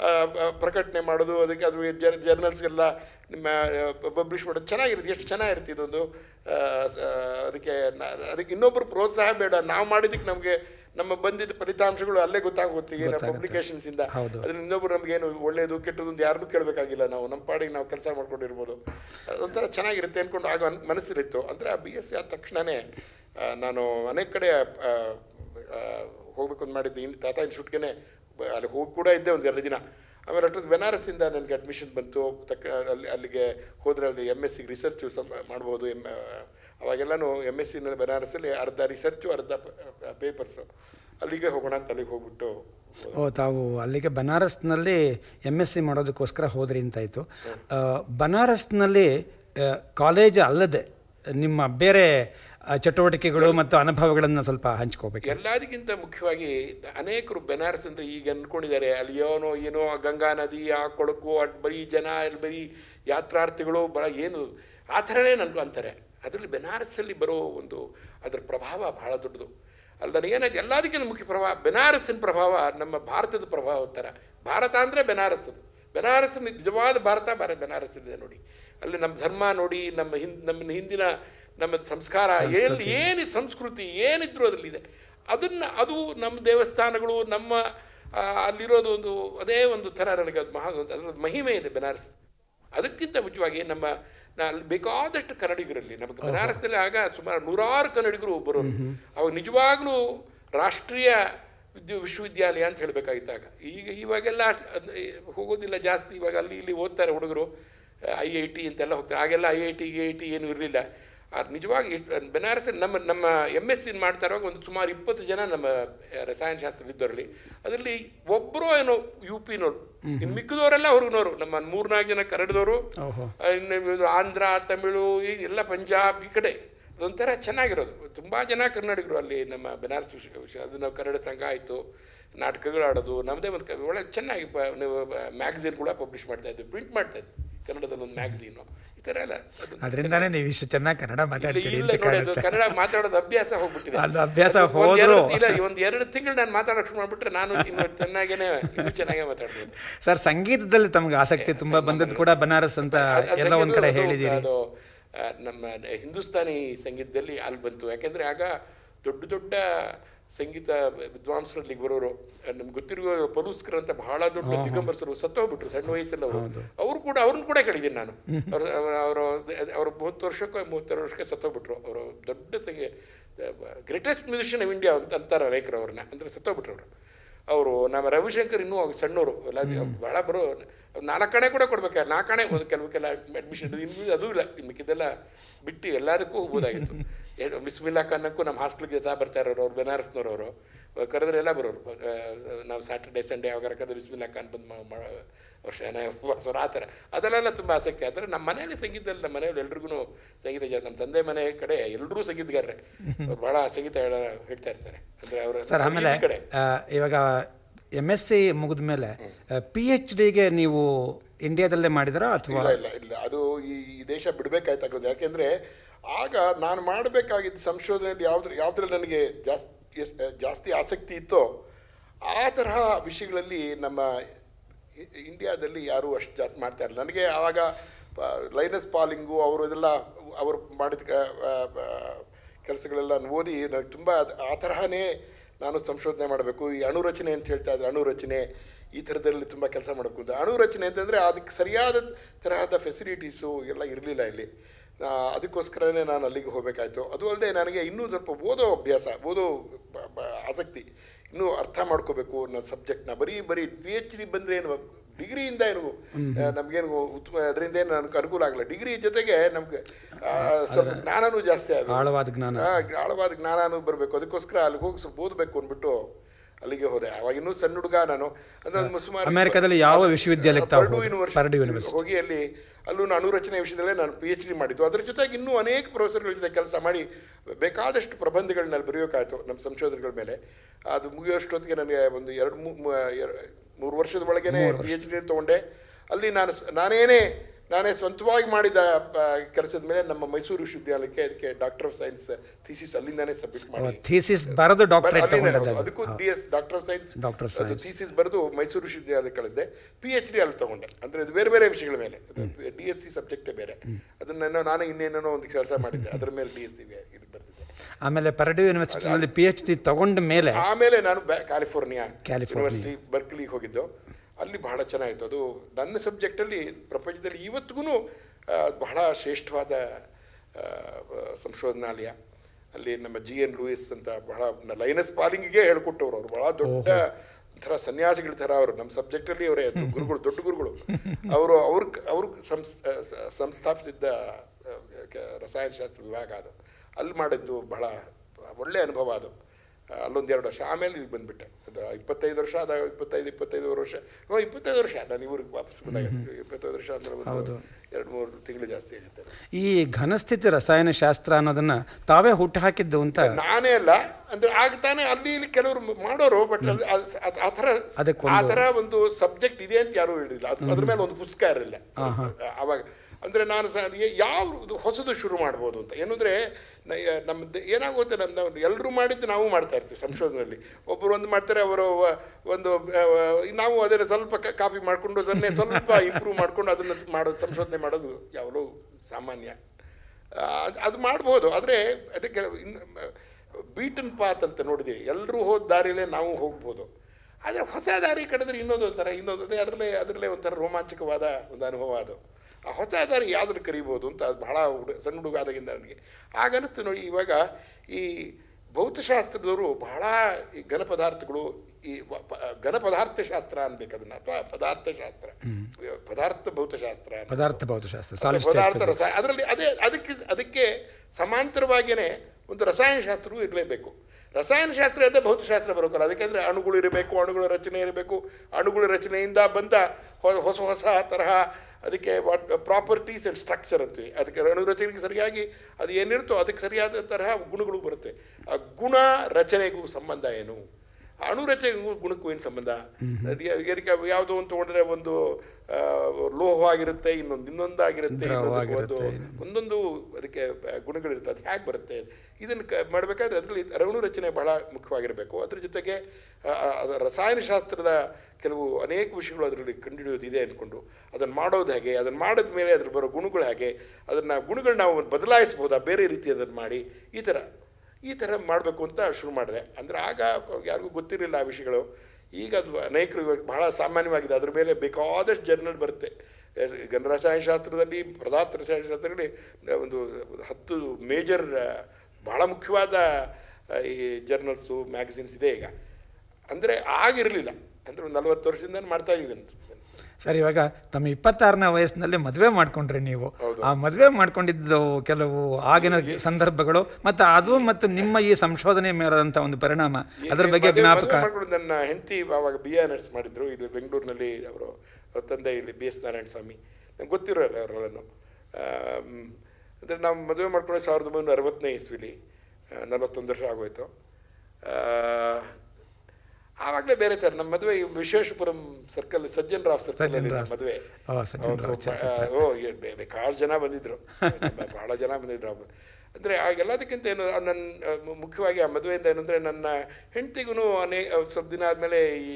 ಪ್ರಕಟಣೆ ಮಾಡೋದು ಅದಕ್ಕೆ ಅದು ಜರ್ ಜರ್ನಲ್ಸ್ಗೆಲ್ಲ ನಿಮ್ಮ ಪಬ್ಲಿಷ್ ಮಾಡೋದು ಚೆನ್ನಾಗಿರುತ್ತೆ ಎಷ್ಟು ಚೆನ್ನಾಗಿರುತ್ತೆ ಇದೊಂದು ಆ, ಸ- ಅದಕ್ಕೆ ನಾ- ಅದಕ್ಕೆ ಇನ್ನೊಬ್ಬರು ಪ್ರೋತ್ಸಾಹ ಬೇಡ ನಾವು ಮಾಡಿದ್ದಕ್ಕೆ ನಮಗೆ ನಮ್ಮ ಬಂದಿದ್ದ ಫಲಿತಾಂಶಗಳು ಅಲ್ಲೇ ಗೊತ್ತಾಗುತ್ತೆ ಈಗ ಪಬ್ಲಿಕೇಶನ್ಸ್ ಇಂದ ಹೌದು. ಅದನ್ನ ಇನ್ನೊಬ್ರು ನಮಗೇನು ಒಳ್ಳೇದು ಕೆಟ್ಟದ್ದು ಅಂತ ಯಾರನ್ನೂ ಕೇಳಬೇಕಾಗಿಲ್ಲ ನಾವು ನಮ್ಮ ಪಾಡಿಗೆ ನಾವು ಕೆಲಸ ಮಾಡ್ಕೊಂಡಿರ್ಬೋದು ಅದೊಂಥರ ಚೆನ್ನಾಗಿರುತ್ತೆ ಅಂದ್ಕೊಂಡು ಆಗ ಅನ್- ಮನಸ್ಸಲ್ಲಿತ್ತು ಅಂದರೆ ಆ ಬಿ ಎಸ್ ಸಿ ಆದ ತಕ್ಷಣವೇ ಆ, ನಾನು ಅನೇಕ ಕಡೆ ಆ, ಆ, ಹೋಗ್ಬೇಕು ಅಂತ ಮಾಡಿದ್ದೆ ಇನ್ನು ಟಾಟಾ ಇನ್ಸ್ಟಿಟ್ಯೂಟ್ಗೆ ಅಲ್ಲಿ ಹೋಗಿ ಕೂಡ ಇದ್ದೆ ಒಂದು ಎರಡು ದಿನ ಆಮೇಲೆ ಅಷ್ಟೊತ್ತು ಬೆನಾರಸ್ಸಿಂದ ನನಗೆ ಅಡ್ಮಿಷನ್ ಬಂತು ತಕ್ಕ ಅಲ್ಲಿ ಅಲ್ಲಿಗೆ ಹೋದರೆ ಅಲ್ಲಿ ಎಮ್ ಎಸ್ ಸಿ ರಿಸರ್ಚು ಮಾಡ್ಬೋದು ಎಮ್ ಅವಾಗೆಲ್ಲನೂ ಎಮ್ ಎಸ್ ಸಿನಲ್ಲಿ ಬೆನಾರಸ್ಸಲ್ಲಿ ಅರ್ಧ ರಿಸರ್ಚು ಅರ್ಧ ಪೇಪರ್ಸು ಅಲ್ಲಿಗೆ ಹೋಗೋಣ ಅಂತ ಅಲ್ಲಿಗೆ ಹೋಗ್ಬಿಟ್ಟು ಓ ತಾವು ಅಲ್ಲಿಗೆ ಬನಾರಸ್ನಲ್ಲಿ ಎಮ್ ಎಸ್ ಸಿ ಮಾಡೋದಕ್ಕೋಸ್ಕರ ಹೋದ್ರಿ ಅಂತಾಯಿತು ಬನಾರಸ್ನಲ್ಲಿ ಕಾಲೇಜ್ ಅಲ್ಲದೆ ನಿಮ್ಮ ಬೇರೆ ಆ, ಚಟುವಟಿಕೆಗಳು ಮತ್ತು ಅನುಭವಗಳನ್ನು ಸ್ವಲ್ಪ ಹಂಚ್ಕೋಬೇಕು ಎಲ್ಲದಕ್ಕಿಂತ ಮುಖ್ಯವಾಗಿ ಅನೇಕರು ಬೆನಾರಸ್ ಅಂದರೆ ಈಗ ಅಂದ್ಕೊಂಡಿದ್ದಾರೆ ಅಲ್ಲಿ ಏನೋ ಏನೋ ಆ ಗಂಗಾ ನದಿ ಆ ಕೊಳಕು ಅದ್ ಬರೀ ಜನ ಅಲ್ಲಿ ಬರೀ ಯಾತ್ರಾರ್ಥಿಗಳು ಬರ ಏನು ಆ ಥರನೇ ನನ್ಗೆ ಅಂತಾರೆ ಅದರಲ್ಲಿ ಬೆನಾರಸ್ಸಲ್ಲಿ ಬರೋ ಒಂದು ಅದರ ಪ್ರಭಾವ ಬಹಳ ದೊಡ್ಡದು ಅಲ್ಲಿ ನನಗೇನಾಯ್ತು ಎಲ್ಲದಕ್ಕಿಂತ ಮುಖ್ಯ ಪ್ರಭಾವ ಬೆನಾರಸ್ಸಿನ ಪ್ರಭಾವ ನಮ್ಮ ಭಾರತದ ಪ್ರಭಾವ ಥರ ಭಾರತ ಅಂದರೆ ಬೆನಾರಸ್ ಅದು ಬೆನಾರಸ್ ನಿಜವಾದ ಭಾರತ ಭಾರತ ಬೆನಾರಸ್ ಇದೆ ನೋಡಿ ಅಲ್ಲಿ ನಮ್ಮ ಧರ್ಮ ನೋಡಿ ನಮ್ಮ ಹಿಂದ್ ನಮ್ಮ ಹಿಂದಿನ ನಮ್ಮ ಸಂಸ್ಕಾರ ಎಲ್ಲಿ ಏನು ಸಂಸ್ಕೃತಿ ಏನಿದ್ರು ಅದರಲ್ಲಿದೆ ಅದನ್ನು ಅದು ನಮ್ಮ ದೇವಸ್ಥಾನಗಳು ನಮ್ಮ ಆ, ಅಲ್ಲಿರೋದು ಒಂದು ಅದೇ ಒಂದು ಥರ ನನಗೆ ಅದು ಮಹಾ ಅದರ ಮಹಿಮೆ ಇದೆ ಬೆನಾರಸ್ ಅದಕ್ಕಿಂತ ಮುಖ್ಯವಾಗಿ ನಮ್ಮ ನಾ ಅಲ್ಲಿ ಬೇಕಾದಷ್ಟು ಕನ್ನಡಿಗರಲ್ಲಿ ನಮಗೆ ಬೆನಾರಸ್ಸಲ್ಲಿ ಆಗ ಸುಮಾರು ನೂರಾರು ಕನ್ನಡಿಗರು ಬರೋರು ಅವಾಗ ನಿಜವಾಗ್ಲೂ ರಾಷ್ಟ್ರೀಯ ವಿದ್ಯು ವಿಶ್ವವಿದ್ಯಾಲಯ ಅಂತ ಹೇಳಬೇಕಾಗಿತ್ತು ಆಗ ಈಗ ಇವಾಗೆಲ್ಲ ಅದ್- ಹೋಗೋದಿಲ್ಲ ಜಾಸ್ತಿ ಇವಾಗ ಅಲ್ಲಿ ಇಲ್ಲಿ ಓದ್ತಾರೆ ಹುಡುಗರು ಐ ಐ ಟಿ ಅಂತೆಲ್ಲ ಹೋಗ್ತಾರೆ ಆಗೆಲ್ಲ ಐ ಐ ಟಿ ಗೆ ಐ ಟಿ ಏನು ಇರಲಿಲ್ಲ ಆ ನಿಜವಾಗಿ ಎಷ್ಟು ಬೆನಾರಸ್ ನಮ್ಮ ನಮ್ಮ ಎಮ್ ಎಸ್ ಸಿ ಮಾಡ್ತಾ ಇರುವಾಗ ಒಂದು ಸುಮಾರು ಇಪ್ಪತ್ತು ಜನ ನಮ್ಮ ರಸಾಯನಶಾಸ್ತ್ರವಿದ್ದವರಲ್ಲಿ ಅದರಲ್ಲಿ ಒಬ್ಬರು ಏನೋ ಯು ಪಿನವರು ಇನ್ನು ಮಿಕ್ಕಿದವರೆಲ್ಲ ಹೊರಗಿನವರು ನಮ್ಮ ಮೂರ್ನಾಲ್ಕು ಜನ ಕನ್ನಡದವರು ಓಹೋ ಆ, ಇನ್ನು ಇದು ಆಂಧ್ರ ತಮಿಳು ಈ ಎಲ್ಲ ಪಂಜಾಬ್ ಈ ಕಡೆ ಅದೊಂಥರ ಚೆನ್ನಾಗಿರೋದು ತುಂಬ ಜನ ಕನ್ನಡಿಗರು ಅಲ್ಲಿ ನಮ್ಮ ಬೆನಾರಸ್ ವಿಶ್ವ ವಿಶ್ವ ಅದು ನಾವು ಕನ್ನಡ ಸಂಘ ಆಯಿತು ನಾಟಕಗಳು ಆಡೋದು ನಮ್ಮದೇ ಒಂದು ಕ- ಒಳ್ಳೆ ಚೆನ್ನಾಗಿ ಪ ನೀವು ಮ್ಯಾಗ್ಝಿನ್ ಕೂಡ ಪಬ್ಲಿಷ್ ಮಾಡ್ತಾ ಇದ್ವಿ ಪ್ರಿಂಟ್ ಮಾಡ್ತಾ ಇದ್ವಿ ಕನ್ನಡದಲ್ಲಿ ಒಂದು ಮ್ಯಾಗ್ಝೀನು ಈ ಥರ ಎಲ್ಲ ಅದು ಅದರಿಂದಾನೇ ನೀವು ಇಷ್ಟು ಚೆನ್ನಾಗಿ ಕನ್ನಡ ಇಲ್ಲ ಮಾತಾಡ್ತೀರಿ ಇಲ್ಲ ಅಂತ ನೋಡಿ ಅದು ಕಾಣುತ್ತೆ ಕನ್ನಡ ಮಾತಾಡೋದು ಅಭ್ಯಾಸ ಹೋಗ್ಬಿಟ್ಟಿದೆ ಅದು ಅಭ್ಯಾಸ ಅದು ಒಂದ್ ಹೋದ್ರೂ. ಎರಡು- ಇಲ್ಲ ಒಂದು ಎರಡು ತಿಂಗಳು ನಾನು ಮಾತಾಡೋಕೆ ಶುರು ಮಾಡ್ಬಿಟ್ರೆ ನಾನು ಇನ್ನು ಚೆನ್ನಾಗೇನೆ ಇನ್ನೂ ಚೆನ್ನಾಗೇ ಮಾತಾಡ್ಬೋದು ಸರ್ ಸಂಗೀತದಲ್ಲಿ ತಮಗೆ ಆಸಕ್ತಿ ತುಂಬಾ ಬಂದದ್ದು ಕೂಡ ಬನಾರಸ್ ಅಂತ ಅದ್- ಅದ್ ಎಲ್ಲ ಒಂದ್ ಕಡೆ ಸಂಗೀತ ಅದು- ಹೇಳಿದ್ದೀರಿ ಅದು ಆ, ನಮ್ಮ ಹಿಂದೂಸ್ತಾನಿ ಸಂಗೀತದಲ್ಲಿ ಅಲ್ಲಿ ಬಂತು ಯಾಕೆಂದ್ರೆ ಆಗ ದೊಡ್ಡ ದೊಡ್ಡ ಸಂಗೀತ ವಿದ್ವಾಂಸರಲ್ಲಿ ಬರೋರು ನಮ್ಗೆ ಗೊತ್ತಿರುವ ಪಲೂಸ್ಕರ್ ಅಂತ ಬಹಳ ದೊಡ್ಡ ದಿಗಂಬರಸರು ಸತ್ತೋಗ್ಬಿಟ್ರು ಸಣ್ಣ ವಯಸ್ಸಲ್ಲಿ ಅವರು ಅವರು ಕೂಡ ಅವ್ರನ್ನ ಕೂಡ ಕೇಳಿದ್ದೀನಿ ನಾನು ಅವರು ಅವರು ಅವರು ಮೂವತ್ತು ವರ್ಷಕ್ಕೆ ಮೂವತ್ತೆರಡು ವರ್ಷಕ್ಕೆ ಸತ್ತೋಗ್ಬಿಟ್ರು ಅವರು ದೊಡ್ಡ ಸಂಗೀ ಗ್ರೇಟೆಸ್ಟ್ ಮ್ಯೂಸಿಷಿಯನ್ ಆಫ್ ಇಂಡಿಯಾ ಅಂತ ಅಂತಾರೆ ರೇಖರ್ ಅವ್ರನ್ನ ಅಂದರೆ ಸತ್ತೋಗ್ಬಿಟ್ರು ಅವರು ಅವರು ನಮ್ಮ ರವಿಶಂಕರ್ ಇನ್ನೂ ಅವಾಗ ಸಣ್ಣವರು ಎಲ್ಲ ಭಾಳ ಬರೋ ನಾಲ್ಕಣೆ ಕೂಡ ಕೊಡ್ಬೇಕಾದ್ರೆ ನಾಲ್ಕಣೆ ಒಂದು ಕೆಲವಕ್ಕೆಲ್ಲ ಅಡ್ಮಿಷನ್ ಇನ್ನು ಅದೂ ಇಲ್ಲ ಮಿಕ್ಕಿದೆಲ್ಲ ಬಿಟ್ಟು ಎಲ್ಲದಕ್ಕೂ ಹೋಗ್ಬೋದಾಗಿತ್ತು ಏನು ಬಿಸ್ಮಿಲ್ಲಾ ಖಾನಕ್ಕೂ ನಮ್ಮ ಹಾಸ್ಟೆಲ್ಗೆ ಸಹ ಬರ್ತಾ ಇರೋರು ಅವ್ರು ಬೆನಾರಸ್ನವ್ರು ಕರೆದ್ರೆ ಎಲ್ಲ ಬರೋರು ಆ, ನಾವು ಸ್ಯಾಟರ್ಡೆ ಸಂಡೇ ಯಾವಾಗ ಕರೆದ್ರೆ ಬಿಸ್ಮಿಲ್ಲಾ ಖಾನ್ ಬಂದು ಮಾ- ಮಾ- ವರ್ಷ ವಾಸವ್ರು ಆ ಥರ ಅದರಲ್ಲೆಲ್ಲ ತುಂಬ ಆಸಕ್ತಿ ಆದರೆ ನಮ್ಮ ಮನೆಯಲ್ಲಿ ಸಂಗೀತದಲ್ಲಿ ನಮ್ಮ ಮನೆಯಲ್ಲಿ ಎಲ್ರಿಗೂ ಸಂಗೀತ ಜಾಸ್ತಿ ನಮ್ಮ ತಂದೆ ಮನೆ ಕಡೆ ಎಲ್ಲರೂ ಸಂಗೀತಗಾರರೇ ಅವ್ರು ಭಾಳ ಸಂಗೀತ ಹೇಳ ಹೇಳ್ತಾ ಇರ್ತಾರೆ ಅಂದರೆ ಅವರ ಸರ್ ಆಮೇಲೆ ಕಡೆ ಆ, ಇವಾಗ ಎಮ್ ಎಸ್ ಸಿ ಮುಗಿದ ಮೇಲೆ ಪಿ ಎಚ್ ಡಿಗೆ ನೀವು ಇಂಡಿಯಾದಲ್ಲೇ ಮಾಡಿದ್ರಾ ಅಥವಾ ಇಲ್ಲ ಇಲ್ಲ ಇಲ್ಲ ಅದು ಈ ಈ ದೇಶ ಬಿಡಬೇಕಾಯ್ತಾಗೋದು ಯಾಕೆಂದರೆ ಆಗ ನಾನು ಮಾಡಬೇಕಾಗಿದ್ದ ಸಂಶೋಧನೆಯಲ್ಲಿ ಯಾವ್ದ್ರ ಯಾವುದ್ರಲ್ಲಿ ನನಗೆ ಜಾಸ್ತಿ ಎಸ್- ಜಾಸ್ತಿ ಆಸಕ್ತಿ ಇತ್ತೋ ಆ ತರಹ ವಿಷಯಗಳಲ್ಲಿ ನಮ್ಮ ಇ- ಇಂಡಿಯಾದಲ್ಲಿ ಯಾರೂ ಅಷ್ಟು ಜಾಸ್ತಿ ಮಾಡ್ತಾ ಇರಲಿಲ್ಲ ನನಗೆ ಆವಾಗ ಪ- ಲೈನಸ್ ಪಾಲಿಂಗು ಅವರು ಇದೆಲ್ಲ ಅವರು ಮಾಡಿದ ಕ- ಆ, ಆ, ಕೆಲಸಗಳೆಲ್ಲ ಓದಿ ನನಗೆ ತುಂಬ ಅದ್- ಆ ತರಹನೇ ನಾನು ಸಂಶೋಧನೆ ಮಾಡಬೇಕು ಈ ಅಣುರಚನೆ ಅಂತ ಹೇಳ್ತಾ ಇದ್ದಾರೆ ಅಣುರಚನೆ ಈ ಥರದಲ್ಲಿ ತುಂಬ ಕೆಲಸ ಮಾಡಬೇಕು ಅಂತ ಅಣುರಚನೆ ಅಂತಂದರೆ ಅದಕ್ಕೆ ಸರಿಯಾದ ತರಹದ ಫೆಸಿಲಿಟೀಸು ಎಲ್ಲ ಇರಲಿಲ್ಲ ಇಲ್ಲಿ ಆ, ಅದಕ್ಕೋಸ್ಕರನೇ ನಾನು ಅಲ್ಲಿಗೆ ಹೋಗಬೇಕಾಯ್ತು ಅದು ಅಲ್ಲದೆ ನನಗೆ ಇನ್ನೂ ಸ್ವಲ್ಪ ಓದೋ ಅಭ್ಯಾಸ ಓದೋ ಬ- ಬ- ಆಸಕ್ತಿ ಇನ್ನೂ ಅರ್ಥ ಮಾಡ್ಕೋಬೇಕು ನನ್ನ ಸಬ್ಜೆಕ್ಟ್ನ ಬರೀ ಬರೀ ಪಿ ಎಚ್ ಡಿ ಬಂದರೆ ಏನು ಡಿಗ್ರಿಯಿಂದ ಏನು ಆ, ನಮಗೇನು ಉತ್ತಮ ಅದರಿಂದ ಏನು ನನಗೆ ಅನುಕೂಲ ಆಗಲ್ಲ ಡಿಗ್ರಿ ಜೊತೆಗೆ ನಮ್ಗೆ ಆ, ಸ್ವಲ್ಪ ಜ್ಞಾನನೂ ಜಾಸ್ತಿ ಆಗುತ್ತೆ ಆಳವಾದ ಜ್ಞಾನ ಆ, ಆಳವಾದ ಜ್ಞಾನನೂ ಬರಬೇಕು ಅದಕ್ಕೋಸ್ಕರ ಅಲ್ಲಿಗೆ ಹೋಗಿ ಸ್ವಲ್ಪ ಓದಬೇಕು ಅಂದ್ಬಿಟ್ಟು ಅಲ್ಲಿಗೆ ಹೋದೆ ಅವಾಗ ಇನ್ನೂ ಸಣ್ಣ ಹುಡುಗ ನಾನು ಅಂದ್ರೆ ಒಂದು ಸುಮಾರು ಅಮೆರಿಕದಲ್ಲಿ ಯಾವ ವಿಶ್ವವಿದ್ಯಾಲಯಕ್ಕೆ ತಾವು ಪರ್ಡು ಹೋದ್ರಿ? University Purdue university. ಹೋಗಿ ಅಲ್ಲಿ ಅಲ್ಲೂ ನಾನು ಅಣುರಚನೆ ವಿಷಯದಲ್ಲೇ ನಾನು ಪಿ ಎಚ್ ಡಿ ಮಾಡಿದ್ದು ಅದ್ರ ಜೊತೆಗೆ ಇನ್ನೂ ಅನೇಕ ಪ್ರೊಫೆಸರ್ಗಳ ಜೊತೆ ಕೆಲಸ ಮಾಡಿ ಬೇಕಾದಷ್ಟು ಪ್ರಬಂಧಗಳನ್ನ ಅಲ್ಲಿ ಬರೆಯೋಕ್ಕಾಯ್ತು ನಮ್ಮ ಸಂಶೋಧನೆಗಳ ಮೇಲೆ ಅದು ಮುಗಿಯೋಷ್ಟೊತ್ತಿಗೆ ನನಗೆ ಒಂದು ಎರಡು ಮೂ- ಮೂ- ಎರ- ಮೂರು ವರ್ಷದ ಒಳಗೇನೆ ಪಿ ಎಚ್ ಡಿ ತೊಗೊಂಡೆ ಅಲ್ಲಿ ನಾನು ಸ್- ನಾನೇನೇ ನಾನೇ ಸ್ವಂತವಾಗಿ ಮಾಡಿದ ಕೆಲಸದ ಮೇಲೆ ನಮ್ಮ ಮೈಸೂರು ವಿಶ್ವವಿದ್ಯಾಲಯಕ್ಕೆ ಅದಕ್ಕೆ ಡಾಕ್ಟರ್ ಆಫ್ ಸೈನ್ಸ್ ಥೀಸಿಸ್ ಅಲ್ಲಿಂದಾನೇ ಸಬ್ಮಿಟ್ ಮಾಡಿ ಥೀಸಿಸ್ ಬರೆದು ಡಾಕ್ಟರೇಟ್ ಅಲ್ಲಿಂದ ತಗೊಂಡದ್ದು ಹೌದು. ಅದಕ್ಕೂ D S doctor of science Doctor of ಅದು ಥೀಸಿಸ್ ಬರೆದು ಮೈಸೂರು ವಿಶ್ವವಿದ್ಯಾಲಯಕ್ಕೆ ಕಳಿಸಿದೆ ಪಿ ಎಚ್ ಡಿ ಅಲ್ಲಿ ತಗೊಂಡೆ ಅಂದ್ರೆ ಇದು ಬೇರೆ ಬೇರೆ ವಿಷಯಗಳ ಮೇಲೆ ಡಿ ಎಸ್ ಸಿ ಸಬ್ಜೆಕ್ಟೇ ಬೇರೆ ಅದನ್ನ ನಾನು ಇನ್ನೇನೋ ಒಂದು ಕೆಲಸ ಮಾಡಿದ್ದೆ ಅದ್ರ ಮೇಲೆ ಡಿ ಎಸ್ ಸಿ ಇದು ಬರ್ತಿದ್ದೆ ಆಮೇಲೆ ಪರ್ಡ್ಯೂ ಯೂನಿವರ್ಸಿಟಿನಲ್ಲಿ ಪಿ ಎಚ್ ಡಿ ತಗೊಂಡ ಮೇಲೆ ಆಮೇಲೆ ನಾನು ಬ್ಯಾ- ಕ್ಯಾಲಿಫೋರ್ನಿಯಾ ಕ್ಯಾಲಿಫೋರ್ನಿಯಾ. ಯೂನಿವರ್ಸಿಟಿ ಬರ್ಕ್ಲಿಗೆ ಹೋಗಿದ್ದು ಅಲ್ಲಿ ಬಹಳ ಚೆನ್ನಾಗಿತ್ತು ಅದು ನನ್ನ ಸಬ್ಜೆಕ್ಟಲ್ಲಿ ಪ್ರಪಂಚದಲ್ಲಿ ಇವತ್ತಿಗೂ ಬಹಳ ಶ್ರೇಷ್ಠವಾದ ಆ, ಸಂಶೋಧನಾಲಯ ಅಲ್ಲಿ ನಮ್ಮ ಜಿ ಎನ್ ಲೂಯಿಸ್ ಅಂತ ಬಹಳ ನ- ಲೈನಸ್ ಪಾಲಿಂಗಿಗೆ ಹೇಳ್ಕೊಟ್ಟವ್ರು ಅವರು ಬಹಳ ದೊಡ್ಡ ಥರ ಸನ್ಯಾಸಿಗಳ ಥರ ಅವರು ನಮ್ಮ ಸಬ್ಜೆಕ್ಟಲ್ಲಿ ಅವರೇ ಗುರುಗಳು ದೊಡ್ಡ ಗುರುಗಳು ಅವರು ಅವ್ರ ಅವ್ರು ಸಂಸ್ ಸ- ಸಂಸ್ಥಾಪಿಸಿದ್ದ ಆ, ಕ- ರಸಾಯನಶಾಸ್ತ್ರ ವಿಭಾಗ ಅದು ಅಲ್ಲಿ ಮಾಡಿದ್ದು ಬಹಳ ಒಳ್ಳೆ ಅನುಭವ ಅದು ಆ, ಅಲ್ಲೊಂದು ಎರಡು ವರ್ಷ ಆಮೇಲೆ ಇಲ್ಲಿ ಬಂದ್ಬಿಟ್ಟೆ ಅದು ಇಪ್ಪತ್ತೈದು ವರ್ಷ ಅದ ಇಪ್ಪತ್ತೈದು ಇಪ್ಪತ್ತೈದು ವರ್ಷ ಹ್ಞೂ ಇಪ್ಪತ್ತೈದು ವರ್ಷ ನಾನು ಇವ್ರಿಗೆ ವಾಪಸ್ ಬಂದಾಗ ಇಪ್ಪತ್ತೈದು ವರ್ಷ ಅಂದ್ರೆ ಒಂದು ಎರಡು ಮೂರು ತಿಂಗಳು ಜಾಸ್ತಿ ಆಗುತ್ತೆ ಈ ಘನಸ್ಥಿತಿ ರಸಾಯನಶಾಸ್ತ್ರ ಅನ್ನೋದನ್ನ ತಾವೇ ಹುಟ್ಟು ಹಾಕಿದ್ದು ಅಂತ ನಾನೇ ಅಲ್ಲ ಅಂದ್ರೆ ಆಗ ತಾನೇ ಅಲ್ಲಿ ಇಲ್ಲಿ ಕೆಲವರು ಮಾಡೋರು ಬಟ್ ಆ ಥರ ಅದಕ್ಕೊಂದು- ಆ ಥರ ಒಂದು ಸಬ್ಜೆಕ್ಟ್ ಇದೆ ಅಂತ ಯಾರೂ ಹೇಳಿಲ್ಲ ಅದು ಅದ್ರ ಮೇಲೆ ಒಂದು ಪುಸ್ತಕ ಇರಲಿಲ್ಲ ಅವಾಗ ಅಂದ್ರೆ ನಾನು ಸಹ ಯ- ಯಾವ ಹೊಸದು ಶುರು ಮಾಡ್ಬೋದು ಅಂತ ಏನಂದ್ರೆ ನಮ್ಮದು ಏನಾಗುತ್ತೆ ನಮ್ಮ ಎಲ್ಲರೂ ಮಾಡಿದ್ದು ನಾವು ಮಾಡ್ತಾ ಇರ್ತೀವಿ ಸಂಶೋಧನೆಯಲ್ಲಿ ಒಬ್ಬರು ಒಂದು ಮಾಡ್ತಾರೆ ಅವರು ವ- ಒಂದು ಆ, ನಾವು ಅದನ್ನು ಸ್ವಲ್ಪ ಕಾಪಿ ಮಾಡಿಕೊಂಡು ಅದನ್ನೇ ಸ್ವಲ್ಪ ಇಂಪ್ರೂವ್ ಮಾಡ್ಕೊಂಡು ಅದನ್ನು ಮಾಡೋದು ಸಂಶೋಧನೆ ಮಾಡೋದು ಯಾವಾಗಲೂ ಸಾಮಾನ್ಯ ಆ, ಅದ್- ಅದು ಮಾಡ್ಬೋದು ಆದರೆ ಅದಕ್ಕೆ ಬೀಟನ್ ಪಾತ್ ಅಂತ ನೋಡಿದ್ದೀವಿ ಎಲ್ಲರೂ ಹೋದ ದಾರಿಲೇ ನಾವು ಹೋಗ್ಬೋದು ಆದರೆ ಹೊಸ ದಾರಿ ಕಡಿದ್ರೆ ಇನ್ನೊಂದು ಒಂಥರ ಇನ್ನೊಂದು ಅದೇ ಅದರಲ್ಲೇ ಅದರಲ್ಲೇ ಒಂಥರ ರೋಮಾಂಚಕವಾದ ಒಂದು ಅನುಭವ ಅದು ಆ ಹೊಸ ದಾರಿ ಯಾವ್ದು ಕರಿಬೋದು ಅಂತ ಅದು ಬಹಳ ಹುಡುಗ ಸಣ್ಣ ಹುಡುಗ ಆದಾಗಿಂದ ನನಗೆ ಆಗ ಅನಿಸ್ತು ನೋಡಿ ಇವಾಗ ಈ ಭೌತಶಾಸ್ತ್ರದವರು ಬಹಳ ಈ ಘನ ಪದಾರ್ಥಗಳು ಈ ವ- ಪ- ಘನ ಪದಾರ್ಥ ಶಾಸ್ತ್ರ ಅನ್ಬೇಕು ಅದನ್ನ ಅಥವಾ ಪದಾರ್ಥ ಶಾಸ್ತ್ರ ಪದಾರ್ಥ ಭೌತಶಾಸ್ತ್ರ ಅನ್ನೋದು. ಪದಾರ್ಥ ಭೌತಶಾಸ್ತ್ರ ಅಥವಾ ಸಾಲಿಡ್ ಪದಾರ್ಥ ರಸ ಅದರಲ್ಲಿ ಅದೇ ಅದಕ್ಕೆ ಅದಕ್ಕೆ ಸಮಾಂತರವಾಗಿಯೇ ಒಂದು ರಸಾಯನಶಾಸ್ತ್ರವೂ ಇರಲೇಬೇಕು ರಸಾಯನಶಾಸ್ತ್ರ ಅದೇ ಭೌತಶಾಸ್ತ್ರ ಬರೋಕಲ್ಲ ಅದಕ್ಕೆಂದರೆ ಅಣುಗಳು ಇರಬೇಕು ಅಣುಗಳ ರಚನೆ ಇರಬೇಕು ಅಣುಗಳ ರಚನೆಯಿಂದ ಬಂದ ಹೊ- ಹೊಸ ಹೊಸ ತರಹ ಅದಕ್ಕೆ ವಾಟ್ ಪ್ರಾಪರ್ಟೀಸ್ ಆ್ಯಂಡ್ ಸ್ಟ್ರಕ್ಚರ್ ಅಂತೀವಿ ಅದಕ್ಕೆ ಅಣು ರಚನೆಗೆ ಸರಿಯಾಗಿ ಅದು ಏನಿರುತ್ತೋ ಅದಕ್ಕೆ ಸರಿಯಾದ ತರಹ ಗುಣಗಳು ಬರುತ್ತೆ ಆ ಗುಣ ರಚನೆಗೂ ಸಂಬಂಧ ಏನು ಆ ಅಣು ರಚನೆಗೂ ಗುಣಕ್ಕೂ ಏನು ಸಂಬಂಧ ಅದು ಯಾ- ಏನಕ್ಕೆ ಯಾವುದೋ ಒಂದು ತೊಗೊಂಡ್ರೆ ಒಂದು ಆ, ಲೋಹವಾಗಿರುತ್ತೆ ಇನ್ನೊಂದು ಇನ್ನೊಂದಾಗಿರುತ್ತೆ ಇನ್ನೊಂದು ಒಂದು ಒಂದೊಂದು ಅದಕ್ಕೆ ಆ, ಗುಣಗಳಿರುತ್ತೆ ಅದು ಹೇಗೆ ಬರುತ್ತೆ ಇದನ್ನು ಕ ಮಾಡಬೇಕಾದ್ರೆ ಅದರಲ್ಲಿ ಅಣು ರಚನೆ ಬಹಳ ಮುಖ್ಯವಾಗಿರಬೇಕು ಅದ್ರ ಜೊತೆಗೆ ಆ, ಆ, ಅದರ ರಸಾಯನಶಾಸ್ತ್ರದ ಕೆಲವು ಅನೇಕ ವಿಷಯಗಳು ಅದರಲ್ಲಿ ಕಂಡುಹಿಡಿಯೋದಿದೆ ಅಂದ್ಕೊಂಡು ಅದನ್ನು ಮಾಡೋದು ಹೇಗೆ ಅದನ್ನು ಮಾಡಿದ ಮೇಲೆ ಅದ್ರ ಬರೋ ಗುಣಗಳು ಹೇಗೆ ಅದನ್ನು ಗುಣಗಳನ್ನ ನಾವು ಬದಲಾಯಿಸ್ಬೋದಾ ಬೇರೆ ರೀತಿ ಅದನ್ನು ಮಾಡಿ ಈ ಥರ ಈ ಥರ ಮಾಡಬೇಕು ಅಂತ ಶುರು ಮಾಡಿದೆ ಅಂದರೆ ಆಗ ಯಾರಿಗೂ ಗೊತ್ತಿರಲಿಲ್ಲ ಆ ವಿಷಯಗಳು ಈಗ ಅದು ಅನೇಕರು ಇವಾಗ ಬಹಳ ಸಾಮಾನ್ಯವಾಗಿದೆ ಅದ್ರ ಮೇಲೆ ಬೇಕಾದಷ್ಟು ಜರ್ನಲ್ ಬರುತ್ತೆ ಗಣ ರಸಾಯನಶಾಸ್ತ್ರದಲ್ಲಿ ಪದಾರ್ಥ ರಸಾಯನಶಾಸ್ತ್ರದಲ್ಲಿ ಒಂದು ಹತ್ತು ಮೇಜರ್ ಬಹಳ ಮುಖ್ಯವಾದ ಆ, ಈ ಜರ್ನಲ್ಸು ಮ್ಯಾಗಝಿನ್ಸ್ ಇದೆ ಈಗ ಅಂದರೆ ಆಗಿರಲಿಲ್ಲ ಅಂದರೆ ಒಂದು ನಲವತ್ತು ವರ್ಷದಿಂದ ಮಾಡ್ತಾ ಇದ್ದೀನಿ ಸರ್ ಇವಾಗ ತಮ್ಮ ಇಪ್ಪತ್ತಾರನೇ ವಯಸ್ಸಿನಲ್ಲಿ ಮದುವೆ ಮಾಡ್ಕೊಂಡ್ರಿ ನೀವು ಹೌದು. ಆ ಮದುವೆ ಮಾಡ್ಕೊಂಡಿದ್ದು ಕೆಲವು ಆಗಿನ ಸಂದರ್ಭಗಳು ಮತ್ತು ಅದು ಮತ್ತು ನಿಮ್ಮ ಈ ಸಂಶೋಧನೆ ಮೇಲಾದಂಥ ಒಂದು ಪರಿಣಾಮ ಅದ್ರ ಬಗ್ಗೆ ಮದುವೆ- ಜ್ಞಾಪಕ ಮದುವೆ ಮಾಡ್ಕೊಂಡು ನನ್ನ ಹೆಂಡತಿ ಆವಾಗ ಬಿ ಎ ನರ್ಸ್ ಮಾಡಿದ್ರು ಇಲ್ಲಿ ಬೆಂಗಳೂರಿನಲ್ಲಿ ಅವರು ಅವ್ರ ತಂದೆ ಇಲ್ಲಿ ಬಿ ಎಸ್ ನಾರಾಯಣ ಸ್ವಾಮಿ ನಂಗೆ ಗೊತ್ತಿರೋಲ್ಲ ಅವರೆಲ್ಲನು ಅಂದರೆ ನಾವು ಮದುವೆ ಮಾಡ್ಕೊಂಡು ಸಾವಿರದ ಒಂಬೈನೂರ ಅರವತ್ತನೇ ಇಸ್ವಿಲಿ ಆ, ನಲವತ್ತೊಂದು ವರ್ಷ ಆಗೋಯ್ತು ಆ, ಆವಾಗಲೇ ಬೇರೆ ಥರ ನಮ್ಮ ಮದುವೆ ಈ ವಿಶ್ವೇಶ್ವರಪುರಂ ಸರ್ಕಲ್ ಸಜ್ಜನ್ ರಾವ್ ಸರ್ಕಲ್ ಸಜ್ಜನ್ ರಾವ್. ಮದುವೆ ಓ, ಸಜ್ಜನ್ ರಾವ್ ಚರ್ಚ್ ಆ, ಓ ಏ- ಬೆ- ಬೇಕಾರು ಜನ ಬಂದಿದ್ರು ನಮ್ಮ ಬಹಳ ಜನ ಬಂದಿದ್ರು ಅವ್ರು. ಅಂದರೆ ಆಗೆಲ್ಲದಕ್ಕಿಂತ ಏನು ಆ ನನ್ನ ಆ, ಮು- ಮುಖ್ಯವಾಗಿ ಆ ಮದುವೆಯಿಂದ ಏನಂದರೆ ನನ್ನ ಹೆಂಡ್ತಿಗೂ ಅನೇ ಸ್ವಲ್ಪ ದಿನ ಆದಮೇಲೆ ಈ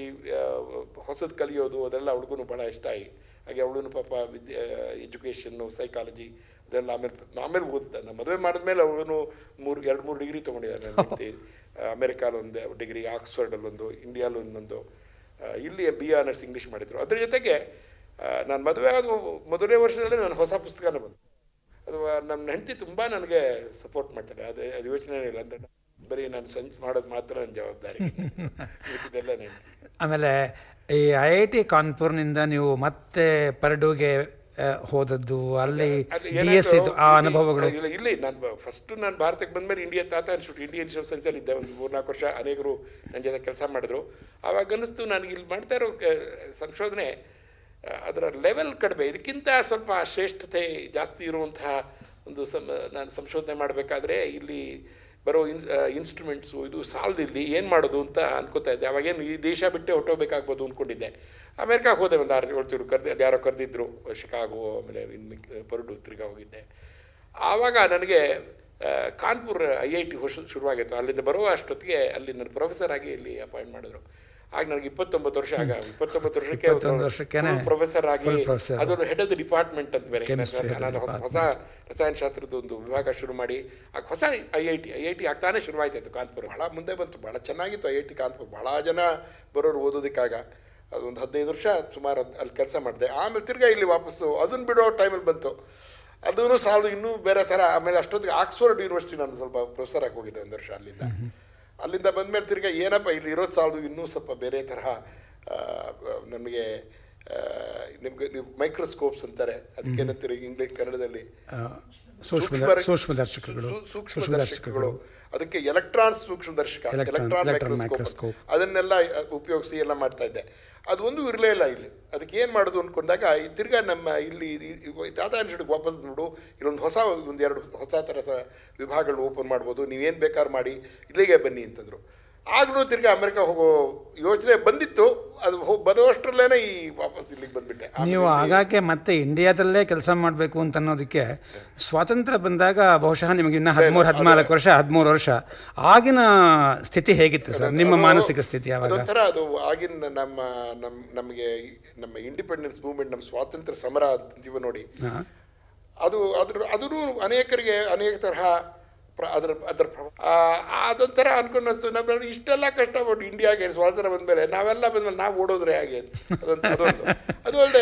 ಹೊಸದು ಕಲಿಯೋದು ಅದೆಲ್ಲ ಅವಳಿಗೂ ಭಾಳ ಇಷ್ಟ ಆಗಿ ಹಾಗೆ ಅವಳು ಪಾಪ ವಿದ್ಯೆ ಎಜುಕೇಷನ್ನು ಸೈಕಾಲಜಿ ಅದೆಲ್ಲ ಆಮೇಲೆ ಆಮೇಲೆ ಓದ್ತಾ ನಮ್ಮ ಮದುವೆ ಮಾಡಿದ್ಮೇಲೆ ಅವಳು ಮೂರು ಎರಡು ಮೂರು ಡಿಗ್ರಿ ತೊಗೊಂಡಿದ್ದಾರೆ ನನ್ನ ಹೆಂಡ್ತಿ ಅಮೆರಿಕಾಲೊಂದು ಡಿಗ್ರಿ ಆಕ್ಸ್ಫರ್ಡಲ್ಲೊಂದು ಇಂಡಿಯಾಲೊಂದೊಂದು ಆ, ಇಲ್ಲಿ ಬಿ ಆನರ್ಸ್ ಇಂಗ್ಲೀಷ್ ಮಾಡಿದರು ಅದ್ರ ಜೊತೆಗೆ ನಾನು ಮದುವೆ ಆಗೋ ಮೊದಲನೇ ವರ್ಷದಲ್ಲೇ ನಾನು ಹೊಸ ಪುಸ್ತಕನ ಬಂತು ಅದು ನಮ್ಮ ಹೆಂಡತಿ ತುಂಬ ನನಗೆ ಸಪೋರ್ಟ್ ಮಾಡ್ತಾರೆ ಅದು ಅದು ಯೋಚನೆ ಇಲ್ಲ ಅಂದರೆ ಬರೀ ನಾನು ಸಂಜೆ ಮಾಡೋದು ಮಾತ್ರ ನನ್ನ ಜವಾಬ್ದಾರಿ ಇದೆಲ್ಲ ಹೆಂಡತಿ ಆಮೇಲೆ ಈ ಐ ಐ ಟಿ ಕಾನ್ಪುರ್ನಿಂದ ನೀವು ಮತ್ತೆ ಪರ್ಡುಗೆ ಆ, ಹೋದದ್ದು ಅಲ್ಲಿ ಅಲ್ಲಿ ಡಿ ಎಸ್ ಏನಾಯ್ತು, ಇದು ಆ ಇಲ್ಲಿ- ಅನುಭವಗಳು ಇಲ್ಲ ಇಲ್ಲಿ ನಾನು ಫಸ್ಟ್ ನಾನು ಭಾರತಕ್ಕೆ ಬಂದ್ಮೇಲೆ ಇಂಡಿಯಾ ತಾತ ಇನ್ಸ್ಟಿಟ್ಯೂಟ್ ಇಂಡಿಯನ್ ಇನ್ಸ್ಟಿಟ್ಯೂಟ್ ಸೈನ್ಸಲ್ಲಿ ಇದ್ದೆ ಒಂದು ಮೂರ್ನಾಲ್ಕು ವರ್ಷ ಅನೇಕರು ನನ್ನ ಜೊತೆ ಕೆಲಸ ಮಾಡಿದ್ರು ಆವಾಗ ಅನ್ನಿಸ್ತು ನನಗೆ ಇಲ್ಲಿ ಮಾಡ್ತಾ ಇರೋ ಕೆ- ಸಂಶೋಧನೆ ಆ, ಅದರ ಲೆವೆಲ್ ಕಡಿಮೆ ಇದಕ್ಕಿಂತ ಸ್ವಲ್ಪ ಶ್ರೇಷ್ಠತೆ ಜಾಸ್ತಿ ಇರುವಂತಹ ಒಂದು ಸಮ ನಾನು ಸಂಶೋಧನೆ ಮಾಡಬೇಕಾದ್ರೆ ಇಲ್ಲಿ ಬರೋ ಇನ್ ಇನ್ಸ್ಟ್ರೂಮೆಂಟ್ಸು ಇದು ಸಾಲದಿಲ್ಲಿ ಏನು ಮಾಡೋದು ಅಂತ ಅನ್ಕೋತಾ ಇದ್ದೆ ಅವಾಗೇನು ಈ ದೇಶ ಬಿಟ್ಟೆ ಹೊಟ್ಟೋಗ್ಬೇಕಾಗ್ಬೋದು ಅಂದ್ಕೊಂಡಿದ್ದೆ ಅಮೇರಿಕಾಗೆ ಹೋದೆ ಒಂದು ಆರು ಏಳು ತಿಂಗಳು ಕರೆದು ಅಲ್ಲಿ ಯಾರೋ ಕರೆದಿದ್ರು ಶಿಕಾಗೋ ಆಮೇಲೆ ಇನ್ನು ಪರ್ಡು ತಿರ್ಗಾ ಹೋಗಿದ್ದೆ ಆವಾಗ ನನಗೆ ಆ, ಕಾನ್ಪುರ್ ಐ ಐ ಟಿ ಹೊಸ ಶುರುವಾಗಿತ್ತು ಅಲ್ಲಿಂದ ಬರುವ ಅಷ್ಟೊತ್ತಿಗೆ ಅಲ್ಲಿ ನನ್ನ ಪ್ರೊಫೆಸರ್ ಆಗಿ ಇಲ್ಲಿ ಅಪಾಯಿಂಟ್ ಮಾಡಿದ್ರು ಆಗ ನನಗೆ ಇಪ್ಪತ್ತೊಂಬತ್ತು ವರ್ಷ ಆಗ ಇಪ್ಪತ್ತೊಂಬತ್ತು ವರ್ಷಕ್ಕೆ ಇಪ್ಪತ್ತೊಂದು ವರ್ಷಕ್ಕೇನೆ ಪ್ರೊಫೆಸರ್ ಆಗಿ full professor. ಅದು ಹೆಡ್ ಆಫ್ ದ ಡಿಪಾರ್ಟ್ಮೆಂಟ್ ಅಂತ ಬೇರೆ Chemistry head of ನಾನು ಹೊಸ ಹೊಸ ರಸಾಯನಶಾಸ್ತ್ರದ ಒಂದು ವಿಭಾಗ ಶುರು ಮಾಡಿ ಆಗ ಹೊಸ I I T I I T ಆಗ್ತಾನೆ ಶುರುವಾಯ್ತಾಯಿತು ಕಾನ್ಪುರ ಭಾಳ ಮುಂದೆ ಬಂತು ಭಾಳ ಚೆನ್ನಾಗಿತ್ತು ಐ ಐ ಟಿ ಕಾನ್ಪುರ ಭಾಳ ಜನ ಬರೋರು ಓದೋದಕ್ಕಾಗ ಅದೊಂದು ಹದಿನೈದು ವರ್ಷ ಸುಮಾರು ಅದ್- ಅಲ್ಲಿ ಕೆಲಸ ಮಾಡಿದೆ ಆಮೇಲೆ ತಿರ್ಗಾ ಇಲ್ಲಿ ವಾಪಸ್ಸು ಅದನ್ನು ಬಿಡೋ ಟೈಮಲ್ಲಿ ಬಂತು ಅದೂ ಸಾಲದು ಇನ್ನೂ ಬೇರೆ ಥರ ಆಮೇಲೆ ಅಷ್ಟೊತ್ತಿಗೆ ಆಕ್ಸ್ಫರ್ಡ್ ಯೂನಿವರ್ಸಿಟಿ ನಾನು ಸ್ವಲ್ಪ ಪ್ರೊಫೆಸರ್ ಆಗಿ ಹೋಗಿದ್ದೆ ಒಂದು ವರ್ಷ ಅಲ್ಲಿಂದ ಅಲ್ಲಿಂದ ಬಂದಮೇಲೆ ತಿರ್ಗಾ ಏನಪ್ಪ ಇಲ್ಲಿ ಇರೋ ಸಾಲದು ಇನ್ನೂ ಸ್ವಲ್ಪ ಬೇರೆ ತರಹ ಆ, ನಮಗೆ ಆ, ನಿಮ್ಗೆ ನೀವು ಮೈಕ್ರೋಸ್ಕೋಪ್ಸ್ ಅಂತಾರೆ ಅದಕ್ಕೇನಂತೀರಿ ಇಂಗ್ಲಿಷ್ ಕನ್ನಡದಲ್ಲಿ ಆ, ಸೂಕ್ಷ್ಮ ಸೂಕ್ಷ್ಮ- ಸೂಕ್ಷ್ಮದರ್ಶಕಗಳು ಸೂ- ಸೂಕ್ಷ್ಮದರ್ಶಕಗಳು ಅದಕ್ಕೆ ಎಲೆಕ್ಟ್ರಾನ್ ಸೂಕ್ಷ್ಮದರ್ಶಕ Electron- electron electron microscope microscope. ಅದನ್ನೆಲ್ಲ ಅ, ಉಪಯೋಗಿಸಿ ಎಲ್ಲ ಮಾಡ್ತಾ ಇದ್ದೆ ಅದು ಒಂದು ಇರಲೇ ಇಲ್ಲ ಇಲ್ಲಿ ಅದಕ್ಕೆ ಏನು ಮಾಡೋದು ಅಂದ್ಕೊಂಡಾಗ ಈ ತಿರ್ಗಾ ನಮ್ಮ ಇಲ್ಲಿ ಈ- ಈ ಟಾಟಾ ಇನ್ಸ್ಟಿಟ್ಯೂಟ್ಗೆ ವಾಪಸ್ ನೋಡು ಇಲ್ಲೊಂದು ಹೊಸ ಒಂದು ಎರಡು ಹೊಸ ಥರ ಸ ವಿಭಾಗಗಳು ಓಪನ್ ಮಾಡ್ಬೋದು ನೀವೇನು ಬೇಕಾದ್ರೂ ಮಾಡಿ ಇಲ್ಲಿಗೆ ಬನ್ನಿ ಅಂತಂದರು ಆಗಲೂ ತಿರ್ಗಾ ಅಮೆರಿಕ ಹೋಗೋ ಯೋಚನೆ ಬಂದಿತ್ತು ಅದು ಹೋಗಿ ಬರೋಷ್ಟರಲ್ಲೇ ಈ ವಾಪಸ್ ಇಲ್ಲಿಗೆ ಬಂದುಬಿಟ್ಟೆ ನೀವು ಆಗಾಗ್ಗೆ ಮತ್ತೆ ಇಂಡಿಯಾದಲ್ಲೇ ಕೆಲಸ ಮಾಡಬೇಕು ಅಂತ ಅನ್ನೋದಕ್ಕೆ ಸ್ವಾತಂತ್ರ್ಯ ಬಂದಾಗ ಬಹುಶಃ ನಿಮಗೆ ಇನ್ನು ಹದಿಮೂರು ಹದಿನಾಲ್ಕು ವರ್ಷ ಹದಿಮೂರು ವರ್ಷ ಆಗಿನ ಸ್ಥಿತಿ ಹೇಗಿತ್ತು ಸರ್ ನಿಮ್ಮ ಮಾನಸಿಕ ಸ್ಥಿತಿ ಯಾವಾಗ ಅದೊಂಥರ ಅದು ಆಗಿನ ನಮ್ಮ ನಮ್ಮ ನಮಗೆ ನಮ್ಮ ಇಂಡಿಪೆಂಡೆನ್ಸ್ ಮೂವ್ಮೆಂಟ್ ನಮ್ಮ ಸ್ವಾತಂತ್ರ್ಯ ಸಮರ ಅಂತೀವಿ ನೋಡಿ ಹಾ. ಅದು ಅದ್ರ ಅದೂ ಅನೇಕರಿಗೆ ಅನೇಕ ತರಹ ಪ್ರ ಅದರ ಅದರ ಪ್ರ- ಆ, ಅದೊಂಥರ ಅನ್ಕೊಂಡು ನಮ್ಮ ಇಷ್ಟೆಲ್ಲ ಕಷ್ಟಪಟ್ಟು ಇಂಡಿಯಾಗೆ ಸ್ವಾತಂತ್ರ್ಯ ಬಂದಮೇಲೆ ನಾವೆಲ್ಲ ಬಂದಮೇಲೆ ನಾವು ಓಡೋದ್ರೆ ಹಾಗೆ ಅದೊಂದು ಅದೊಂದು ಅದು ಅಲ್ಲದೆ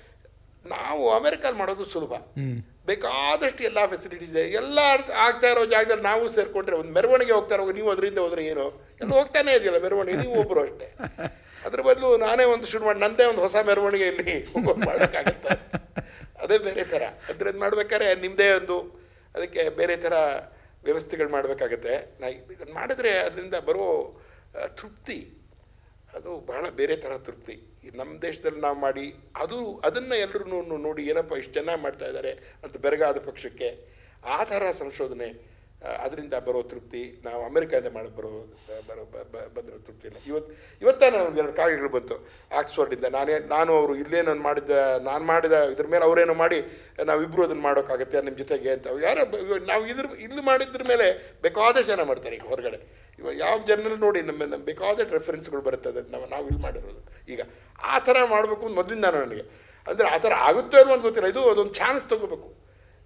ನಾವು ಅಮೆರಿಕಲ್ಲಿ ಮಾಡೋದು ಸುಲಭ ಬೇಕಾದಷ್ಟು ಎಲ್ಲ ಫೆಸಿಲಿಟೀಸ್ ಇದೆ ಎಲ್ಲ ಆಗ್ತಾ ಇರೋ ಜಾಗದಲ್ಲಿ ನಾವು ಸೇರ್ಕೊಂಡ್ರೆ ಒಂದು ಮೆರವಣಿಗೆ ಹೋಗ್ತಾ ಇರೋ ನೀವು ಅದರಿಂದ ಹೋದ್ರೆ ಏನು ಎಲ್ಲ ಹೋಗ್ತಾನೆ ಇದೆಯಲ್ಲ ಮೆರವಣಿಗೆ ನೀವು ಒಬ್ಬರು ಅಷ್ಟೇ ಅದ್ರ ಬದಲು ನಾನೇ ಒಂದು ಶುರು ಮಾಡಿ ನಂದೇ ಒಂದು ಹೊಸ ಮೆರವಣಿಗೆ ಇಲ್ಲಿ ಹೋಗೋದು ಮಾಡೋಕ್ಕಾಗತ್ತೆ ಅದೇ ಬೇರೆ ಥರ ಅದ್ರದ್ದು ಮಾಡ್ಬೇಕಾದ್ರೆ ನಿಮ್ಮದೇ ಒಂದು ಅದಕ್ಕೆ ಬೇರೆ ಥರ ವ್ಯವಸ್ಥೆಗಳು ಮಾಡಬೇಕಾಗತ್ತೆ ನಾ ಇದನ್ನು ಮಾಡಿದ್ರೆ ಅದರಿಂದ ಬರೋ ಆ, ತೃಪ್ತಿ ಅದು ಬಹಳ ಬೇರೆ ಥರ ತೃಪ್ತಿ ಈ ನಮ್ಮ ದೇಶದಲ್ಲಿ ನಾವು ಮಾಡಿ ಅದು ಅದನ್ನು ಎಲ್ಲರೂ ನೋಡಿ ಏನಪ್ಪ ಇಷ್ಟು ಚೆನ್ನಾಗಿ ಮಾಡ್ತಾ ಇದ್ದಾರೆ ಅಂತ ಬೆರಗಾದ ಪಕ್ಷಕ್ಕೆ ಆ ಥರ ಸಂಶೋಧನೆ ಆ, ಅದರಿಂದ ಬರೋ ತೃಪ್ತಿ ನಾವು ಅಮೆರಿಕದಿಂದ ಮಾಡಿ ಬರೋ ಬರೋ ಬ- ಬ- ಬಂದಿರೋ ತೃಪ್ತಿ ಇಲ್ಲ ಇವತ್ತು ಇವತ್ತೇ ನನಗೆ ಎರಡು ಕಾಗಗಳು ಬಂತು ಆಕ್ಸ್ಫರ್ಡಿಂದ ನಾನೇ ನಾನು ಅವರು ಇಲ್ಲೇ ನಾನು ಮಾಡಿದ್ದ ನಾನು ಮಾಡಿದ ಇದ್ರ ಮೇಲೆ ಅವರೇನೋ ಮಾಡಿ ನಾವಿಬ್ಬರು ಅದನ್ನು ಮಾಡೋಕ್ಕಾಗತ್ತೆ ನಿಮ್ಮ ಜೊತೆಗೆ ಅಂತ ಯಾರೋ ಬ- ಇವಾಗ ನಾವು ಇದ್ರ ಇಲ್ಲಿ ಮಾಡಿದ್ರ ಮೇಲೆ ಬೇಕಾದಷ್ಟು ಜನ ಮಾಡ್ತಾರೆ ಈಗ ಹೊರಗಡೆ ಇವಾಗ ಯಾವ ಜನರಲ್ ನೋಡಿ ನಮ್ಮ ನಮ್ಮ ಬೇಕಾದಷ್ಟು ರೆಫರೆನ್ಸ್ಗಳು ಬರುತ್ತೆ ಅದನ್ನು ನಾವು ನಾವು ಇಲ್ಲಿ ಮಾಡಿರೋದು ಈಗ ಆ ಥರ ಮಾಡಬೇಕು ಅಂತ ಮೊದಲಿಂದ ನನಗೆ ಅಂದರೆ ಆ ಥರ ಆಗುತ್ತೋ ಇಲ್ವೋ ಅಂತ ಗೊತ್ತಿಲ್ಲ ಇದು ಅದೊಂದು ಚಾನ್ಸ್ ತೊಗೋಬೇಕು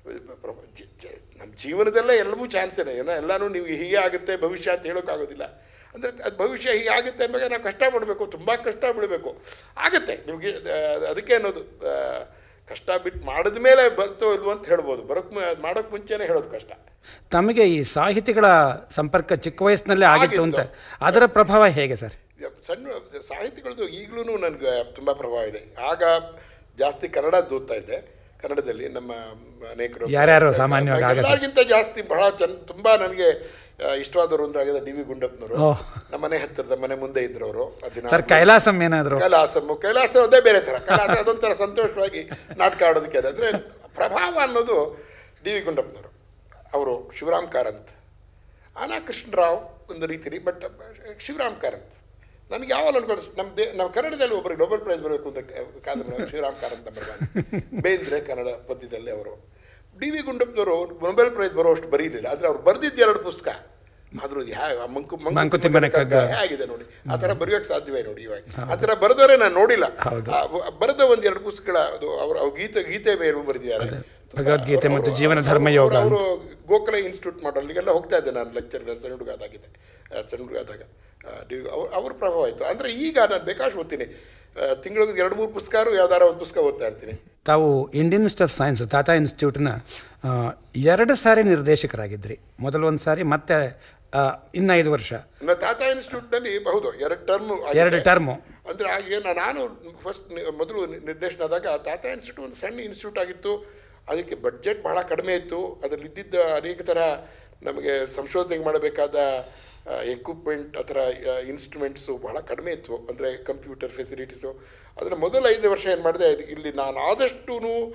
ಪ್ರ- ಜಿ- ಜಿ- ನಮ್ಮ ಜೀವನದಲ್ಲೇ ಎಲ್ಲವೂ ಚಾನ್ಸೇನೆ ಏನೋ ಎಲ್ಲನೂ ನೀವು ಹೀಗೆ ಆಗುತ್ತೆ ಭವಿಷ್ಯ ಅಂತ ಹೇಳೋಕ್ಕಾಗೋದಿಲ್ಲ ಅಂದರೆ ಅದು ಭವಿಷ್ಯ ಹೀಗೆ ಆಗುತ್ತೆ ಅಂದಾಗ ನಾವು ಕಷ್ಟ ಪಡಬೇಕು ತುಂಬ ಕಷ್ಟ ಬೀಳಬೇಕು ಆಗುತ್ತೆ ನಿಮಗೆ ಅದಕ್ಕೆ ಅನ್ನೋದು ಆ, ಕಷ್ಟ ಬಿಟ್ಟು ಮಾಡಿದ ಮೇಲೆ ಬರ್ತೋ ಇಲ್ವೋ ಅಂತ ಹೇಳ್ಬೋದು ಬರೋಕ್ಕೆ ಮಾಡೋಕ್ಕೆ ಮುಂಚೆನೇ ಹೇಳೋದು ಕಷ್ಟ ತಮಗೆ ಈ ಸಾಹಿತಿಗಳ ಸಂಪರ್ಕ ಚಿಕ್ಕ ವಯಸ್ಸಿನಲ್ಲೇ ಆಗಿತ್ತು ಅಂತ ಅದರ ಪ್ರಭಾವ ಹೇಗೆ ಸರ್ ಸಣ್ಣ ಸಾಹಿತಿಗಳದ್ದು ಈಗಲೂ ನನಗೆ ತುಂಬ ಪ್ರಭಾವ ಇದೆ ಆಗ ಜಾಸ್ತಿ ಕನ್ನಡ ಓದ್ತಾ ಇದ್ದೆ ಕನ್ನಡದಲ್ಲಿ ನಮ್ಮ ಅನೇಕರು ಯಾರ್ಯಾರು ಸಾಮಾನ್ಯವಾಗಿ ಆಗ ಎಲ್ಲರಿಗಿಂತ ಜಾಸ್ತಿ ಬಹಳ ಚಂದ ತುಂಬ ನನಗೆ ಆ, ಇಷ್ಟವಾದವರು ಅಂದ್ರೆ ಆಗಿದ ಡಿ ವಿ ಗುಂಡಪ್ಪನವರು ಓಹ್. ನಮ್ಮ ಮನೆ ಹತ್ತಿರದ ಮನೆ ಮುಂದೆ ಇದ್ರು ಅವರು ಸರ್ ಕೈಲಾಸಂ ಏನಾದರೂ ಕೈಲಾಸಮ್ಮು ಕೈಲಾಸ ಅದೇ ಬೇರೆ ಥರ ಕೈಲಾಸ ಅದೊಂಥರ ಸಂತೋಷವಾಗಿ ನಾಟಕ ಆಡೋದಕ್ಕೆ ಅದು ಅಂದರೆ ಪ್ರಭಾವ ಅನ್ನೋದು ಡಿ ವಿ ಗುಂಡಪ್ಪನವರು ಅವರು ಶಿವರಾಮ್ ಕಾರಂತ್ ಆನಾ ಕೃಷ್ಣರಾವ್ ಒಂದು ರೀತಿಲಿ ಬಟ್ ಶಿವರಾಮ್ ಕಾರಂತ್ ನನಗೆ ಯಾವಾಗ ಅನ್ಕೊಂಡು ನಮ್ಮ ದೇ ನಮ್ಮ ಕನ್ನಡದಲ್ಲಿ ಒಬ್ಬರಿಗೆ ನೊಬೆಲ್ ಪ್ರೈಸ್ ಬರಬೇಕು ಅಂತ ಕಾದಂಬರಿ ಶಿವರಾಮ್ ಕಾರಂತ್ ನಂಬರ್ ಬೇಂದ್ರೆ ಕನ್ನಡ ಪದ್ಯದಲ್ಲಿ ಅವರು ಡಿ ವಿ ಗುಂಡಪ್ಪನವರು ನೊಬೆಲ್ ಪ್ರೈಸ್ ಬರೋಷ್ಟು ಬರೀಲಿಲ್ಲ ಆದರೆ ಅವ್ರು ಬರೆದಿದ್ದು ಎರಡು ಪುಸ್ತಕ ಆದರೂ ಯಾ ಮಂಕು ಮಂಕುತಿಮ್ಮನ ಕಗ್ಗ. ಆಗಿದೆ ನೋಡಿ ಆ ಥರ ಬರೆಯೋಕೆ ಸಾಧ್ಯವೇ ನೋಡಿ ಇವಾಗ ಆ ಥರ ಬರೆದವರೇ ನಾನು ನೋಡಿಲ್ಲ ಆ, ಬರೆದ ಒಂದು ಎರಡು ಪುಸ್ತಕಗಳ ಅದು ಅವರು ಅವ್ರು ಗೀತೆ ಗೀತೆ ಮೇಲೂ ಬರೆದಿದ್ದಾರೆ ಭಗವದ್ಗೀತೆ ಅವ್ರು- ಮತ್ತು ಅವ್ರು- ಜೀವನ ಅವ್ರು- ಧರ್ಮ ಯೋಗ ಅವರು ಗೋಖಲೆ ಇನ್ಸ್ಟಿಟ್ಯೂಟ್ ಮಾಡೋ ಅಲ್ಲಿಗೆಲ್ಲ ಹೋಗ್ತಾ ಇದ್ದೆ ನಾನು ಲೆಕ್ಚರ್ ಸಣ್ಣ ಹುಡುಗ ಆದಾಗಿದೆ ಆ, ಸಣ್ಣ ಹುಡುಗ ಆದಾಗ ಆ, ಡಿ- ಅವ್ರ ಅವ್ರ ಪ್ರಭಾವ ಆಯಿತು ಅಂದರೆ ಈಗ ನಾನು ಬೇಕಾಷ್ಟು ಓದ್ತೀನಿ ತಿಂಗಳಿಗೆ ಎರಡು ಮೂರು ಪುಸ್ತಕ ಯಾವ್ದಾರ ಒಂದು ಪುಸ್ತಕ ಓದ್ತಾ ಇರ್ತೀನಿ ತಾವು Indian institute of science Tata ಇನ್ಸ್ಟಿಟ್ಯೂಟ್ನ ಆ, ಎರಡು ಸಾರಿ ನಿರ್ದೇಶಕರಾಗಿದ್ರಿ ಮೊದಲು ಒಂದು ಸಾರಿ ಮತ್ತೆ ಆ, ಇನ್ನು ಐದು ವರ್ಷ ನನ್ನ ತಾತ ಇನ್ಸ್ಟಿಟ್ಯೂಟ್ನಲ್ಲಿ ಬಹುದು ಎರಡು ಟರ್ಮ್ ಎರಡು ಟರ್ಮು ಅಂದರೆ ಆಗ ನಾನು ಫಸ್ಟ್ ಮೊದಲು ನಿ- ನಿರ್ದೇಶನ ಆದಾಗ ತಾತ ಇನ್ಸ್ಟಿಟ್ಯೂಟ್ ಒಂದು ಸಣ್ಣ ಇನ್ಸ್ಟಿಟ್ಯೂಟ್ ಆಗಿತ್ತು ಅದಕ್ಕೆ ಬಡ್ಜೆಟ್ ಬಹಳ ಕಡಿಮೆ ಇತ್ತು ಅದರಲ್ಲಿ ಇದ್ದಿದ್ದ ಅನೇಕ ಥರ ನಮಗೆ ಸಂಶೋಧನೆ ಮಾಡಬೇಕಾದ ಎಕ್ವಿಪ್ಮೆಂಟ್ ಆ ಥರ ಇನ್ಸ್ಟ್ರೂಮೆಂಟ್ಸು ಬಹಳ ಕಡಿಮೆ ಇತ್ತು ಅಂದರೆ ಕಂಪ್ಯೂಟರ್ ಫೆಸಿಲಿಟೀಸು ಅದರ ಮೊದಲ ಐದು ವರ್ಷ ಏನು ಮಾಡಿದೆ ಇಲ್ಲಿ ನಾನು ಆದಷ್ಟು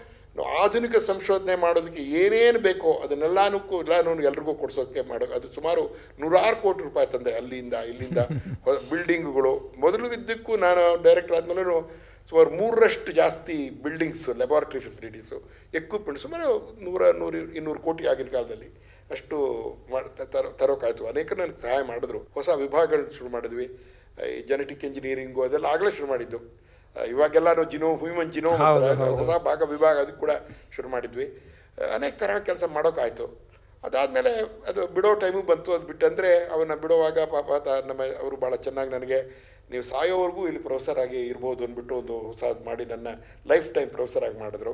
ಆಧುನಿಕ ಸಂಶೋಧನೆ ಮಾಡೋದಕ್ಕೆ ಏನೇನು ಬೇಕೋ ಅದನ್ನೆಲ್ಲನೂ ಎಲ್ಲನೂ ಎಲ್ರಿಗೂ ಕೊಡ್ಸೋಕ್ಕೆ ಮಾಡೋ ಅದು ಸುಮಾರು ನೂರಾರು ಕೋಟಿ ರೂಪಾಯಿ ತಂದೆ ಅಲ್ಲಿಂದ ಇಲ್ಲಿಂದ ಬಿಲ್ಡಿಂಗ್ಗಳು ಮೊದಲು ಇದ್ದಕ್ಕೂ ನಾನು ಡೈರೆಕ್ಟರ್ ಆದಮೇಲೆ ಸುಮಾರು ಮೂರರಷ್ಟು ಜಾಸ್ತಿ ಬಿಲ್ಡಿಂಗ್ಸು ಲ್ಯಾಬಾರ್ಟ್ರಿ ಫೆಸಿಲಿಟೀಸು ಎಕ್ವಿಪ್ಮೆಂಟ್ ಸುಮಾರು ನೂರ ನೂರು ಇನ್ನೂರು ಕೋಟಿ ಆಗಿನ ಕಾಲದಲ್ಲಿ ಅಷ್ಟು ಮಾಡ್ ತರೋ ತರೋಕ್ಕಾಯ್ತು ಅನೇಕರು ನನಗೆ ಸಹಾಯ ಮಾಡಿದ್ರು ಹೊಸ ವಿಭಾಗಗಳನ್ನ ಶುರು ಮಾಡಿದ್ವಿ ಈ ಜೆನೆಟಿಕ್ ಇಂಜಿನಿಯರಿಂಗು ಅದೆಲ್ಲ ಆಗಲೇ ಶುರು ಮಾಡಿದ್ದು ಆ, ಇವಾಗೆಲ್ಲ ನಾವು ಜಿನೋ ಹ್ಯೂಮನ್ ಜಿನೋ ಹೊಸ ಭಾಗ ವಿಭಾಗ ಅದಕ್ಕೆ ಕೂಡ ಶುರು ಮಾಡಿದ್ವಿ ಆ, ಅನೇಕ ಥರ ಕೆಲಸ ಮಾಡೋಕ್ಕಾಯ್ತು ಅದಾದಮೇಲೆ ಅದು ಬಿಡೋ ಟೈಮು ಬಂತು ಅದು ಬಿಟ್ಟಂದರೆ ಅವನ್ನ ಬಿಡುವಾಗ ಪಾಪ ತ- ನಮ್ಮ ಅವರು ಭಾಳ ಚೆನ್ನಾಗಿ ನನಗೆ ನೀವು ಸಾಯೋವರೆಗೂ ಇಲ್ಲಿ ಪ್ರೊಫೆಸರ್ ಆಗಿ ಇರ್ಬೋದು ಅಂದ್ಬಿಟ್ಟು ಒಂದು ಹೊಸ ಮಾಡಿ ನನ್ನ ಲೈಫ್ ಟೈಮ್ ಪ್ರೊಫೆಸರ್ ಆಗಿ ಮಾಡಿದ್ರು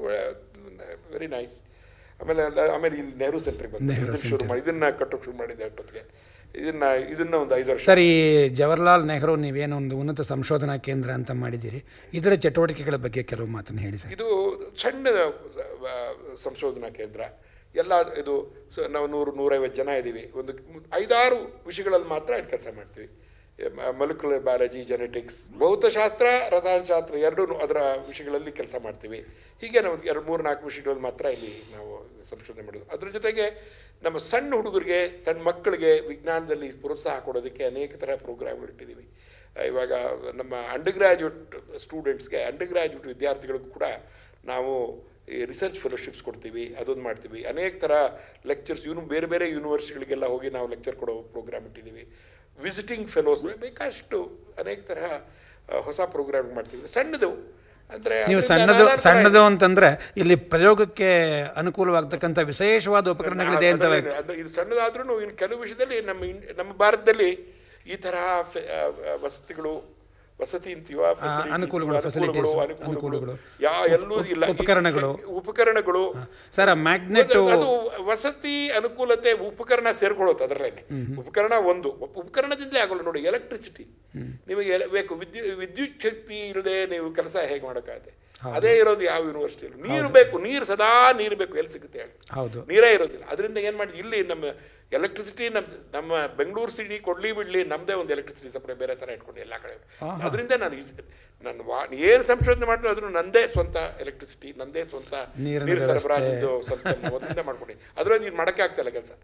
ವೆರಿ ನೈಸ್ ಆಮೇಲೆ ಅಲ್ಲ- ಆಮೇಲೆ ಇಲ್ಲಿ ನೆಹರು ಸೆಂಟ್ರಿಗೆ ಬಂದು ಇದನ್ನ ಶುರು ಮಾಡಿ ಇದನ್ನ ಕಟ್ಟೋಕೆ ಶುರು ಮಾಡಿದ್ದೆ ಅಷ್ಟೊತ್ತಿಗೆ ಇದನ್ನ ಇದನ್ನ ಒಂದು ಐದು ವರ್ಷ ಸರ್ ಈ ಜವಾಹರ್ಲಾಲ್ ನೆಹರು ನೀವೇನೋ ಒಂದು ಉನ್ನತ ಸಂಶೋಧನಾ ಕೇಂದ್ರ ಅಂತ ಮಾಡಿದ್ದೀರಿ ಇದರ ಚಟುವಟಿಕೆಗಳ ಬಗ್ಗೆ ಕೆಲವು ಮಾತನ್ನು ಹೇಳಿ ಸರ್ ಇದು ಸಣ್ಣ ಆ, ಸಂಶೋಧನಾ ಕೇಂದ್ರ ಎಲ್ಲ ಇದು ಸ- ನಾವು ನೂರು ನೂರೈವತ್ತು ಜನ ಇದ್ದೀವಿ ಒಂದು ಐದಾರು ವಿಷಯಗಳಲ್ಲಿ ಮಾತ್ರ ಇಲ್ಲಿ ಕೆಲಸ ಮಾಡ್ತೀವಿ ಮೊಲಿಕ್ಯುಲರ್ ಬಯಾಲಜಿ ಜೆನೆಟಿಕ್ಸ್ ಭೌತಶಾಸ್ತ್ರ ರಸಾಯನಶಾಸ್ತ್ರ ಎರಡೂ ಅದರ ವಿಷಯಗಳಲ್ಲಿ ಕೆಲಸ ಮಾಡ್ತೀವಿ ಹೀಗೆ ನಾವು ಎರಡು ಮೂರು ನಾಲ್ಕು ವಿಷಯಗಳಲ್ಲಿ ಮಾತ್ರ ಇಲ್ಲಿ ನಾವು ಸಂಶೋಧನೆ ಮಾಡೋದು ಅದ್ರ ಜೊತೆಗೆ ನಮ್ಮ ಸಣ್ಣ ಹುಡುಗರಿಗೆ ಸಣ್ಣ ಮಕ್ಕಳಿಗೆ ವಿಜ್ಞಾನದಲ್ಲಿ ಪ್ರೋತ್ಸಾಹ ಕೊಡೋದಕ್ಕೆ ಅನೇಕ ಥರ ಪ್ರೋಗ್ರಾಮ್ಗಳು ಇಟ್ಟಿದ್ದೀವಿ ಆ, ಇವಾಗ ನಮ್ಮ ಅಂಡರ್ ಗ್ರ್ಯಾಜುಯೇಟ್ ಸ್ಟೂಡೆಂಟ್ಸ್ಗೆ ಅಂಡರ್ ಗ್ರ್ಯಾಜುಯೇಟ್ ವಿದ್ಯಾರ್ಥಿಗಳಿಗೂ ಕೂಡ ನಾವು ಈ ರಿಸರ್ಚ್ ಫೆಲೋಶಿಪ್ಸ್ ಕೊಡ್ತೀವಿ ಅದೊಂದು ಮಾಡ್ತೀವಿ ಅನೇಕ ಥರ ಲೆಕ್ಚರ್ಸ್ ಇವನು ಬೇರೆ ಬೇರೆ ಯೂನಿವರ್ಸಿಟಿಗಳಿಗೆಲ್ಲ ಹೋಗಿ ನಾವು ಲೆಕ್ಚರ್ ಕೊಡೋ ಪ್ರೋಗ್ರಾಮ್ ಇಟ್ಟಿದ್ದೀವಿ ವಿಸಿಟಿಂಗ್ ಫೆಲೋಸ್ ಬೇಕಾಷ್ಟು ಅನೇಕ ಥರ ಆ, ಹೊಸ ಪ್ರೋಗ್ರಾಮ್ ಮಾಡ್ತೀವಿ ಸಣ್ಣದು ಅಂದರೆ ನೀವು ಸಣ್ಣದು ಸಣ್ಣದು ಅಂತಂದ್ರೆ ಇಲ್ಲಿ ಪ್ರಯೋಗಕ್ಕೆ ಅನುಕೂಲವಾಗ್ತಕ್ಕಂಥ ವಿಶೇಷವಾದ ಉಪಕರಣಗಳಿದೆ ಅಂತ ಅದರಲ್ಲಿ- ಅಂದ್ರೆ ಇದು ಸಣ್ಣದಾದ್ರೂ ಇನ್ನು ಕೆಲವು ವಿಷಯದಲ್ಲಿ ನಮ್ಮ ಇನ್- ನಮ್ಮ ಭಾರತದಲ್ಲಿ ಈ ಥರ ಫೆ- ಆ, ಆ, ವಸತಿಗಳು ವಸತಿ ಅಂತೀವ facilities, ಅನುಕೂಲಗಳು, ಅನುಕೂಲಗಳು, facilities, ಅನುಕೂಲಗಳು ಅನುಕೂಲಗಳು. ಯಾ ಎಲ್ಲೂ ಇಲ್ಲ ಈ- ಉಪಕರಣಗಳು. ಉಪಕರಣಗಳು ಸರ್ ಆ ಮ್ಯಾಗ್ನೆಟ್ ಅದು- ಅದು ವಸತಿ ಅನುಕೂಲತೆ ಉಪಕರಣ ಸೇರ್ಕೊಳ್ಳುತ್ತೆ ಅದರಲ್ಲೇನೆ ಉಪಕರಣ ಒಂದು ಉಪ- ಉಪಕರಣದಿಂದಲೇ ಆಗೋಲ್ಲ ನೋಡಿ ಎಲೆಕ್ಟ್ರಿಸಿಟಿ ನಿಮಗೆ ಎಲೆ- ಬೇಕು ವಿದ್ಯುತ್ ವಿದ್ಯುತ್ ಶಕ್ತಿ ಇಲ್ಲದೆ ನೀವು ಕೆಲಸ ಹೇಗೆ ಮಾಡೋಕ್ಕಾಗತ್ತೆ ಅದೇ ಇರೋದು ಯಾವ ಯೂನಿವರ್ಸಿಟಿಯಲ್ಲಿ ನೀರು ಬೇಕು ನೀರು ಸದಾ ನೀರು ಬೇಕು ಎಲ್ಲಿ ಸಿಗುತ್ತೆ ಹೇಳಿ ಹೌದು ನೀರೇ ಇರೋದಿಲ್ಲ ಅದರಿಂದ ಏನು ಮಾಡಿ ಇಲ್ಲಿ ನಮ್ಮ ಎಲೆಕ್ಟ್ರಿಸಿಟಿ ನಮ್ಮ ನಮ್ಮ ಬೆಂಗಳೂರು ಸಿಟಿ ಕೊಡ್ಲಿ ಬಿಡ್ಲಿ ನಮ್ಮದೇ ಒಂದು ಎಲೆಕ್ಟ್ರಿಸಿಟಿ ಸಪ್ಲೈ ಬೇರೆ ಥರ ಇಟ್ಕೊಂಡು ಎಲ್ಲ ಕಡೆ ಅದರಿಂದ ನಾನು ಇದು- ನನ್ನ ವಾ ಏನು ಸಂಶೋಧನೆ ಮಾಡಿದ್ರು ಅದ್ರ ನಂದೇ ಸ್ವಂತ ಎಲೆಕ್ಟ್ರಿಸಿಟಿ ನಂದೇ ಸ್ವಂತ ನೀರಿನ ನೀರು ಸರಬರಾಜಿದ್ದು ಸಂಸ್ಥೆ ಮೊದಲಿಂದ ಮಾಡ್ಕೊಂಡು ಅದರಲ್ಲಿ ನೀನು ಮಾಡೋಕ್ಕೆ ಆಗ್ತಾ ಇಲ್ಲ ಕೆಲಸ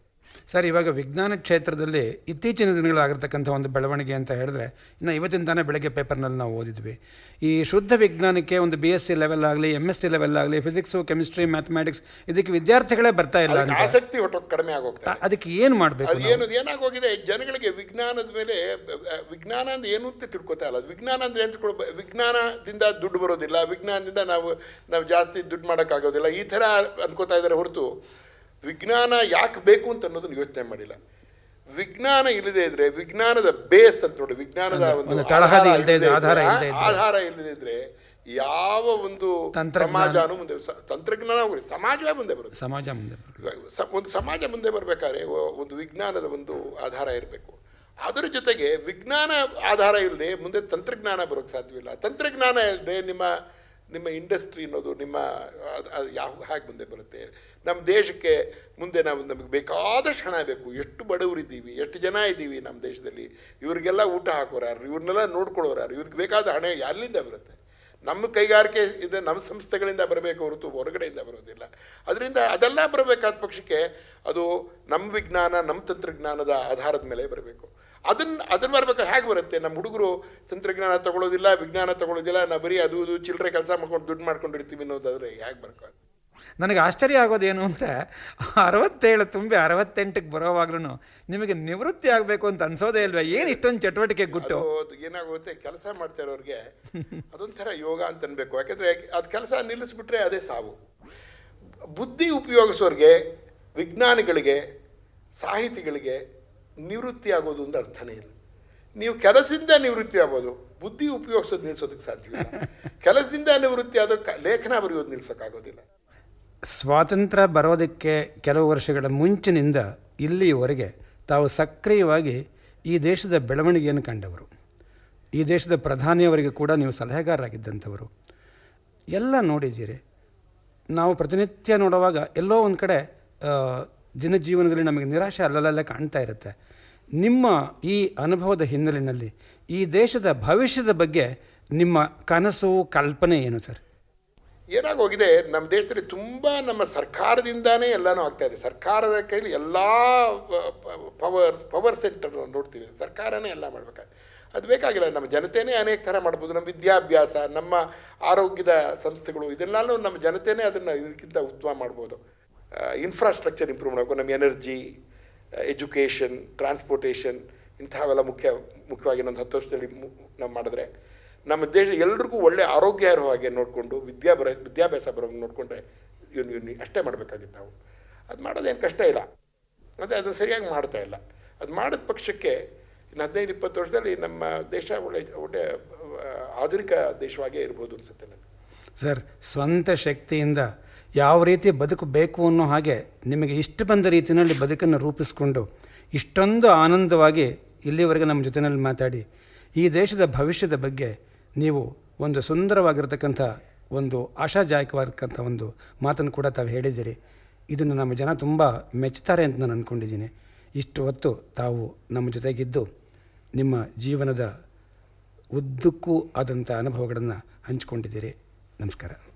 ಸರ್ ಇವಾಗ ವಿಜ್ಞಾನ ಕ್ಷೇತ್ರದಲ್ಲಿ ಇತ್ತೀಚಿನ ದಿನಗಳಾಗಿರ್ತಕ್ಕಂಥ ಒಂದು ಬೆಳವಣಿಗೆ ಅಂತ ಹೇಳಿದ್ರೆ ಇನ್ನು ಇವತ್ತಿನ ತಾನೇ ಬೆಳಗ್ಗೆ ಪೇಪರ್ನಲ್ಲಿ ನಾವು ಓದಿದ್ವಿ ಈ ಶುದ್ಧ ವಿಜ್ಞಾನಕ್ಕೆ ಒಂದು ಬಿ ಎಸ್ ಸಿ ಲೆವೆಲ್ ಆಗಲಿ ಎಮ್ ಎಸ್ ಸಿ ಲೆವೆಲ್ ಆಗಲಿ ಫಿಸಿಕ್ಸು ಕೆಮಿಸ್ಟ್ರಿ ಮ್ಯಾಥಮೆಟಿಕ್ಸ್ ಇದಕ್ಕೆ ವಿದ್ಯಾರ್ಥಿಗಳೇ ಬರ್ತಾ ಇಲ್ಲ ಅದಕ್ಕೆ ಅಂತ ಆಸಕ್ತಿ ಒಟ್ಟು ಕಡಿಮೆ ಆಗೋಗ್ತದೆ ಅ- ಅದಕ್ಕೆ ಏನು ಮಾಡಬೇಕು ಅದು ಏನು ಏನಾಗೋಗಿದೆ ಜನಗಳಿಗೆ ವಿಜ್ಞಾನದ ಮೇಲೆ ಬ- ಬ- ವಿಜ್ಞಾನ ಅಂದ್ರೆ ಏನು ಅಂತ ತಿಳ್ಕೊತಾ ಇಲ್ಲ ಅದು ವಿಜ್ಞಾನ ಅಂದ್ರೆ ಏನು ತಿಳ್ಕೊ ವಿಜ್ಞಾನದಿಂದ ದುಡ್ಡು ಬರೋದಿಲ್ಲ ವಿಜ್ಞಾನದಿಂದ ನಾವು ನಾವು ಜಾಸ್ತಿ ದುಡ್ಡು ಮಾಡೋಕ್ಕಾಗೋದಿಲ್ಲ ಈ ಥರ ಅನ್ಕೋತಾ ಇದ್ದಾರೆ ಹೊರತು ವಿಜ್ಞಾನ ಯಾಕೆ ಬೇಕು ಅಂತ ಅನ್ನೋದನ್ನ ಯೋಚನೆ ಮಾಡಿಲ್ಲ ವಿಜ್ಞಾನ ಇಲ್ಲದೆ ಇದ್ರೆ ವಿಜ್ಞಾನದ ಬೇಸ್ ಅಂತ ನೋಡಿ ವಿಜ್ಞಾನದ ಒಂದು ಒಂದು ತಳಹದಿ ಆಧಾರ ಇಲ್ದೇ ಇದ್ರೆ, ಇಲ್ದೇ ಆಧಾರ ಇದ್ರೆ, ಇಲ್ದೇ ಇದ್ರೆ. ಆಧಾರ ಇಲ್ಲದೆ ಇದ್ರೆ ಯಾವ ಒಂದು ತಂತ್ರಜ್ಞಾನ- ಸಮಾಜನೂ ಮುಂದೆ ಸ- ತಂತ್ರಜ್ಞಾನ ಹೋಗ್ಲಿ, ಸಮಾಜವೇ ಮುಂದೆ ಬರುತ್ತೆ ಸಮಾಜ ಮುಂದೆ ಬರೋದು. ಇವಾಗ ಸ- ಒಂದು ಸಮಾಜ ಮುಂದೆ ಬರಬೇಕಾದ್ರೆ ಒಂದು ವಿಜ್ಞಾನದ ಒಂದು ಆಧಾರ ಇರಬೇಕು ಅದರ ಜೊತೆಗೆ ವಿಜ್ಞಾನ ಆಧಾರ ಇಲ್ಲದೆ ಮುಂದೆ ತಂತ್ರಜ್ಞಾನ ಬರೋಕ್ಕೆ ಸಾಧ್ಯವಿಲ್ಲ ತಂತ್ರಜ್ಞಾನ ಇಲ್ಲದೆ ನಿಮ್ಮ ನಿಮ್ಮ ಇಂಡಸ್ಟ್ರಿ ಅನ್ನೋದು ನಿಮ್ಮ ಅದ್- ಅದು ಯಾವ ಹೇಗೆ ಮುಂದೆ ಬರುತ್ತೆ ನಮ್ಮ ದೇಶಕ್ಕೆ ಮುಂದೆ ನಾವು ನಮಗೆ ಬೇಕಾದಷ್ಟು ಹಣ ಬೇಕು ಎಷ್ಟು ಬಡವರಿದ್ದೀವಿ ಎಷ್ಟು ಜನ ಇದ್ದೀವಿ ನಮ್ಮ ದೇಶದಲ್ಲಿ ಇವರಿಗೆಲ್ಲ ಊಟ ಹಾಕೋರು ಯಾರು ಇವ್ರನ್ನೆಲ್ಲ ನೋಡ್ಕೊಳ್ಳೋರು ಯಾರು ಇವ್ರಿಗೆ ಬೇಕಾದ ಹಣ ಎಲ್ಲಿಂದ ಬರುತ್ತೆ ನಮ್ಮ ಕೈಗಾರಿಕೆ ಇದೆ ನಮ್ಮ ಸಂಸ್ಥೆಗಳಿಂದ ಬರಬೇಕು ಹೊರತು ಹೊರಗಡೆಯಿಂದ ಬರೋದಿಲ್ಲ ಅದರಿಂದ ಅದೆಲ್ಲ ಬರಬೇಕಾದ ಪಕ್ಷಕ್ಕೆ ಅದು ನಮ್ಮ ವಿಜ್ಞಾನ ನಮ್ಮ ತಂತ್ರಜ್ಞಾನದ ಆಧಾರದ ಮೇಲೆ ಬರಬೇಕು ಅದನ್ನು ಅದನ್ನು ಬರ್ಬೇಕಾದ್ರೆ ಹೇಗೆ ಬರುತ್ತೆ ನಮ್ಮ ಹುಡುಗರು ತಂತ್ರಜ್ಞಾನ ತಗೊಳ್ಳೋದಿಲ್ಲ ವಿಜ್ಞಾನ ತಗೊಳ್ಳೋದಿಲ್ಲ ನಾವು ಬರೀ ಅದು ಇದು ಚಿಲ್ಲರೆ ಕೆಲಸ ಮಾಡ್ಕೊಂಡು ದುಡ್ಡು ಮಾಡ್ಕೊಂಡಿರ್ತೀವಿ ಅನ್ನೋದಾದರೆ ಹೇಗೆ ಬರ್ಬೇಕು ನನಗೆ ಆಶ್ಚರ್ಯ ಆಗೋದೇನು ಅಂದರೆ ಅರವತ್ತೇಳು ತುಂಬಿ ಅರವತ್ತೆಂಟಕ್ಕೆ ಬರೋವಾಗ್ಲೂ ನಿಮಗೆ ನಿವೃತ್ತಿ ಆಗಬೇಕು ಅಂತ ಅನ್ಸೋದೇ ಇಲ್ವೇ ಏನು ಇಷ್ಟೊಂದು ಚಟುವಟಿಕೆ ಗುಟ್ಟು ಅದು ಅದು ಏನಾಗುತ್ತೆ ಕೆಲಸ ಮಾಡ್ತಾ ಇರೋರಿಗೆ ಅದೊಂಥರ ಯೋಗ ಅಂತ ಅನ್ಬೇಕು ಯಾಕಂದರೆ ಅದು ಕೆಲಸ ನಿಲ್ಲಿಸ್ಬಿಟ್ರೆ ಅದೇ ಸಾವು ಬುದ್ಧಿ ಉಪಯೋಗಿಸೋರಿಗೆ ವಿಜ್ಞಾನಿಗಳಿಗೆ ಸಾಹಿತಿಗಳಿಗೆ ನಿವೃತ್ತಿ ಆಗೋದು ಅಂತ ಅರ್ಥನೇ ಇಲ್ಲ ನೀವು ಕೆಲಸದಿಂದ ನಿವೃತ್ತಿ ಆಗ್ಬೋದು ಬುದ್ಧಿ ಉಪಯೋಗಿಸೋದು ನಿಲ್ಲಿಸೋದಕ್ಕೆ ಸಾಧ್ಯವಿಲ್ಲ ಕೆಲಸದಿಂದ ನಿವೃತ್ತಿ ಆದೋ ಕ- ಲೇಖನ ಬರೆಯೋದು ನಿಲ್ಸೋಕ್ಕಾಗೋದಿಲ್ಲ ಸ್ವಾತಂತ್ರ್ಯ ಬರೋದಕ್ಕೆ ಕೆಲವು ವರ್ಷಗಳ ಮುಂಚಿನಿಂದ ಇಲ್ಲಿಯವರೆಗೆ ತಾವು ಸಕ್ರಿಯವಾಗಿ ಈ ದೇಶದ ಬೆಳವಣಿಗೆಯನ್ನು ಕಂಡವರು ಈ ದೇಶದ ಪ್ರಧಾನಿಯವರಿಗೆ ಕೂಡ ನೀವು ಸಲಹೆಗಾರರಾಗಿದ್ದಂಥವರು ಎಲ್ಲ ನೋಡಿದ್ದೀರಿ ನಾವು ಪ್ರತಿನಿತ್ಯ ನೋಡುವಾಗ ಎಲ್ಲೋ ಒಂದು ಕಡೆ ಆ, ಜನಜೀವನದಲ್ಲಿ ನಮಗೆ ನಿರಾಶೆ ಅಲ್ಲಲ್ಲೇ ಕಾಣ್ತಾ ಇರುತ್ತೆ ನಿಮ್ಮ ಈ ಅನುಭವದ ಹಿನ್ನೆಲೆಯಲ್ಲಿ ಈ ದೇಶದ ಭವಿಷ್ಯದ ಬಗ್ಗೆ ನಿಮ್ಮ ಕನಸು ಕಲ್ಪನೆ ಏನು ಸರ್ ಏನಾಗೋಗಿದೆ ನಮ್ಮ ದೇಶದಲ್ಲಿ ತುಂಬ ನಮ್ಮ ಸರ್ಕಾರದಿಂದಾನೇ ಎಲ್ಲನೂ ಆಗ್ತಾ ಇದೆ ಸರ್ಕಾರದ ಕೈಲಿ ಎಲ್ಲ ಪವರ್ ಪವರ್ ಸೆಂಟರ್ ನೋಡ್ತೀವಿ ಸರ್ಕಾರನೇ ಎಲ್ಲ ಮಾಡ್ಬೇಕಾದ್ರೆ ಅದು ಬೇಕಾಗಿಲ್ಲ ನಮ್ಮ ಜನತೆನೇ ಅನೇಕ ಥರ ಮಾಡ್ಬೋದು ನಮ್ಮ ವಿದ್ಯಾಭ್ಯಾಸ ನಮ್ಮ ಆರೋಗ್ಯದ ಸಂಸ್ಥೆಗಳು ಇದೆಲ್ಲನೂ ನಮ್ಮ ಜನತೆನೇ ಅದನ್ನು ಇದಕ್ಕಿಂತ ಉತ್ತಮ ಮಾಡ್ಬೋದು ಇನ್ಫ್ರಾಸ್ಟ್ರಕ್ಚರ್ ಇಂಪ್ರೂವ್ ಮಾಡಬೇಕು ನಮ್ಮ ಎನರ್ಜಿ ಎಜುಕೇಷನ್ ಟ್ರಾನ್ಸ್ಪೋರ್ಟೇಷನ್ ಇಂಥವೆಲ್ಲ ಮುಖ್ಯ ಮುಖ್ಯವಾಗಿ ಇನ್ನೊಂದು ಹತ್ತು ವರ್ಷದಲ್ಲಿ ಮು- ನಾವು ಮಾಡಿದ್ರೆ ನಮ್ಮ ದೇಶ ಎಲ್ರಿಗೂ ಒಳ್ಳೆ ಆರೋಗ್ಯ ಇರೋ ಹಾಗೆ ನೋಡಿಕೊಂಡು ವಿದ್ಯಾ ಬರ ವಿದ್ಯಾಭ್ಯಾಸ ಬರೋ ನೋಡಿಕೊಂಡ್ರೆ ಇವನು ಇವನು ಅಷ್ಟೇ ಮಾಡಬೇಕಾಗಿತ್ತು ನಾವು ಅದು ಮಾಡೋದೇನು ಕಷ್ಟ ಇಲ್ಲ ಮತ್ತು ಅದನ್ನು ಸರಿಯಾಗಿ ಮಾಡ್ತಾ ಇಲ್ಲ ಅದು ಮಾಡಿದ ಪಕ್ಷಕ್ಕೆ ಇನ್ನು ಹದಿನೈದು ಇಪ್ಪತ್ತು ವರ್ಷದಲ್ಲಿ ನಮ್ಮ ದೇಶ ಒಳ್ಳೆ ಒಳ್ಳೆ ಆ, ಆಧುನಿಕ ದೇಶವಾಗೇ ಇರ್ಬೋದು ಅನಿಸುತ್ತೆ ನನಗೆ ಸರ್ ಸ್ವಂತ ಶಕ್ತಿಯಿಂದ ಯಾವ ರೀತಿ ಬದುಕು ಬೇಕು ಅನ್ನೋ ಹಾಗೆ ನಿಮಗೆ ಇಷ್ಟ ಬಂದ ರೀತಿಯಲ್ಲಿ ಬದುಕನ್ನು ರೂಪಿಸ್ಕೊಂಡು ಇಷ್ಟೊಂದು ಆನಂದವಾಗಿ ಇಲ್ಲಿವರೆಗೆ ನಮ್ಮ ಜೊತೆಯಲ್ಲಿ ಮಾತಾಡಿ ಈ ದೇಶದ ಭವಿಷ್ಯದ ಬಗ್ಗೆ ನೀವು ಒಂದು ಸುಂದರವಾಗಿರ್ತಕ್ಕಂಥ ಒಂದು ಆಶಾಜಾಯಕವಾಗಿರ್ತಕ್ಕಂಥ ಒಂದು ಮಾತನ್ನು ಕೂಡ ತಾವು ಹೇಳಿದ್ದೀರಿ ಇದನ್ನು ನಮ್ಮ ಜನ ತುಂಬ ಮೆಚ್ಚುತ್ತಾರೆ ಅಂತ ನಾನು ಅಂದ್ಕೊಂಡಿದ್ದೀನಿ ಇಷ್ಟು ಹೊತ್ತು ತಾವು ನಮ್ಮ ಜೊತೆಗಿದ್ದು ನಿಮ್ಮ ಜೀವನದ ಉದ್ದಕ್ಕೂ ಆದಂಥ ಅನುಭವಗಳನ್ನು ಹಂಚಿಕೊಂಡಿದ್ದೀರಿ ನಮಸ್ಕಾರ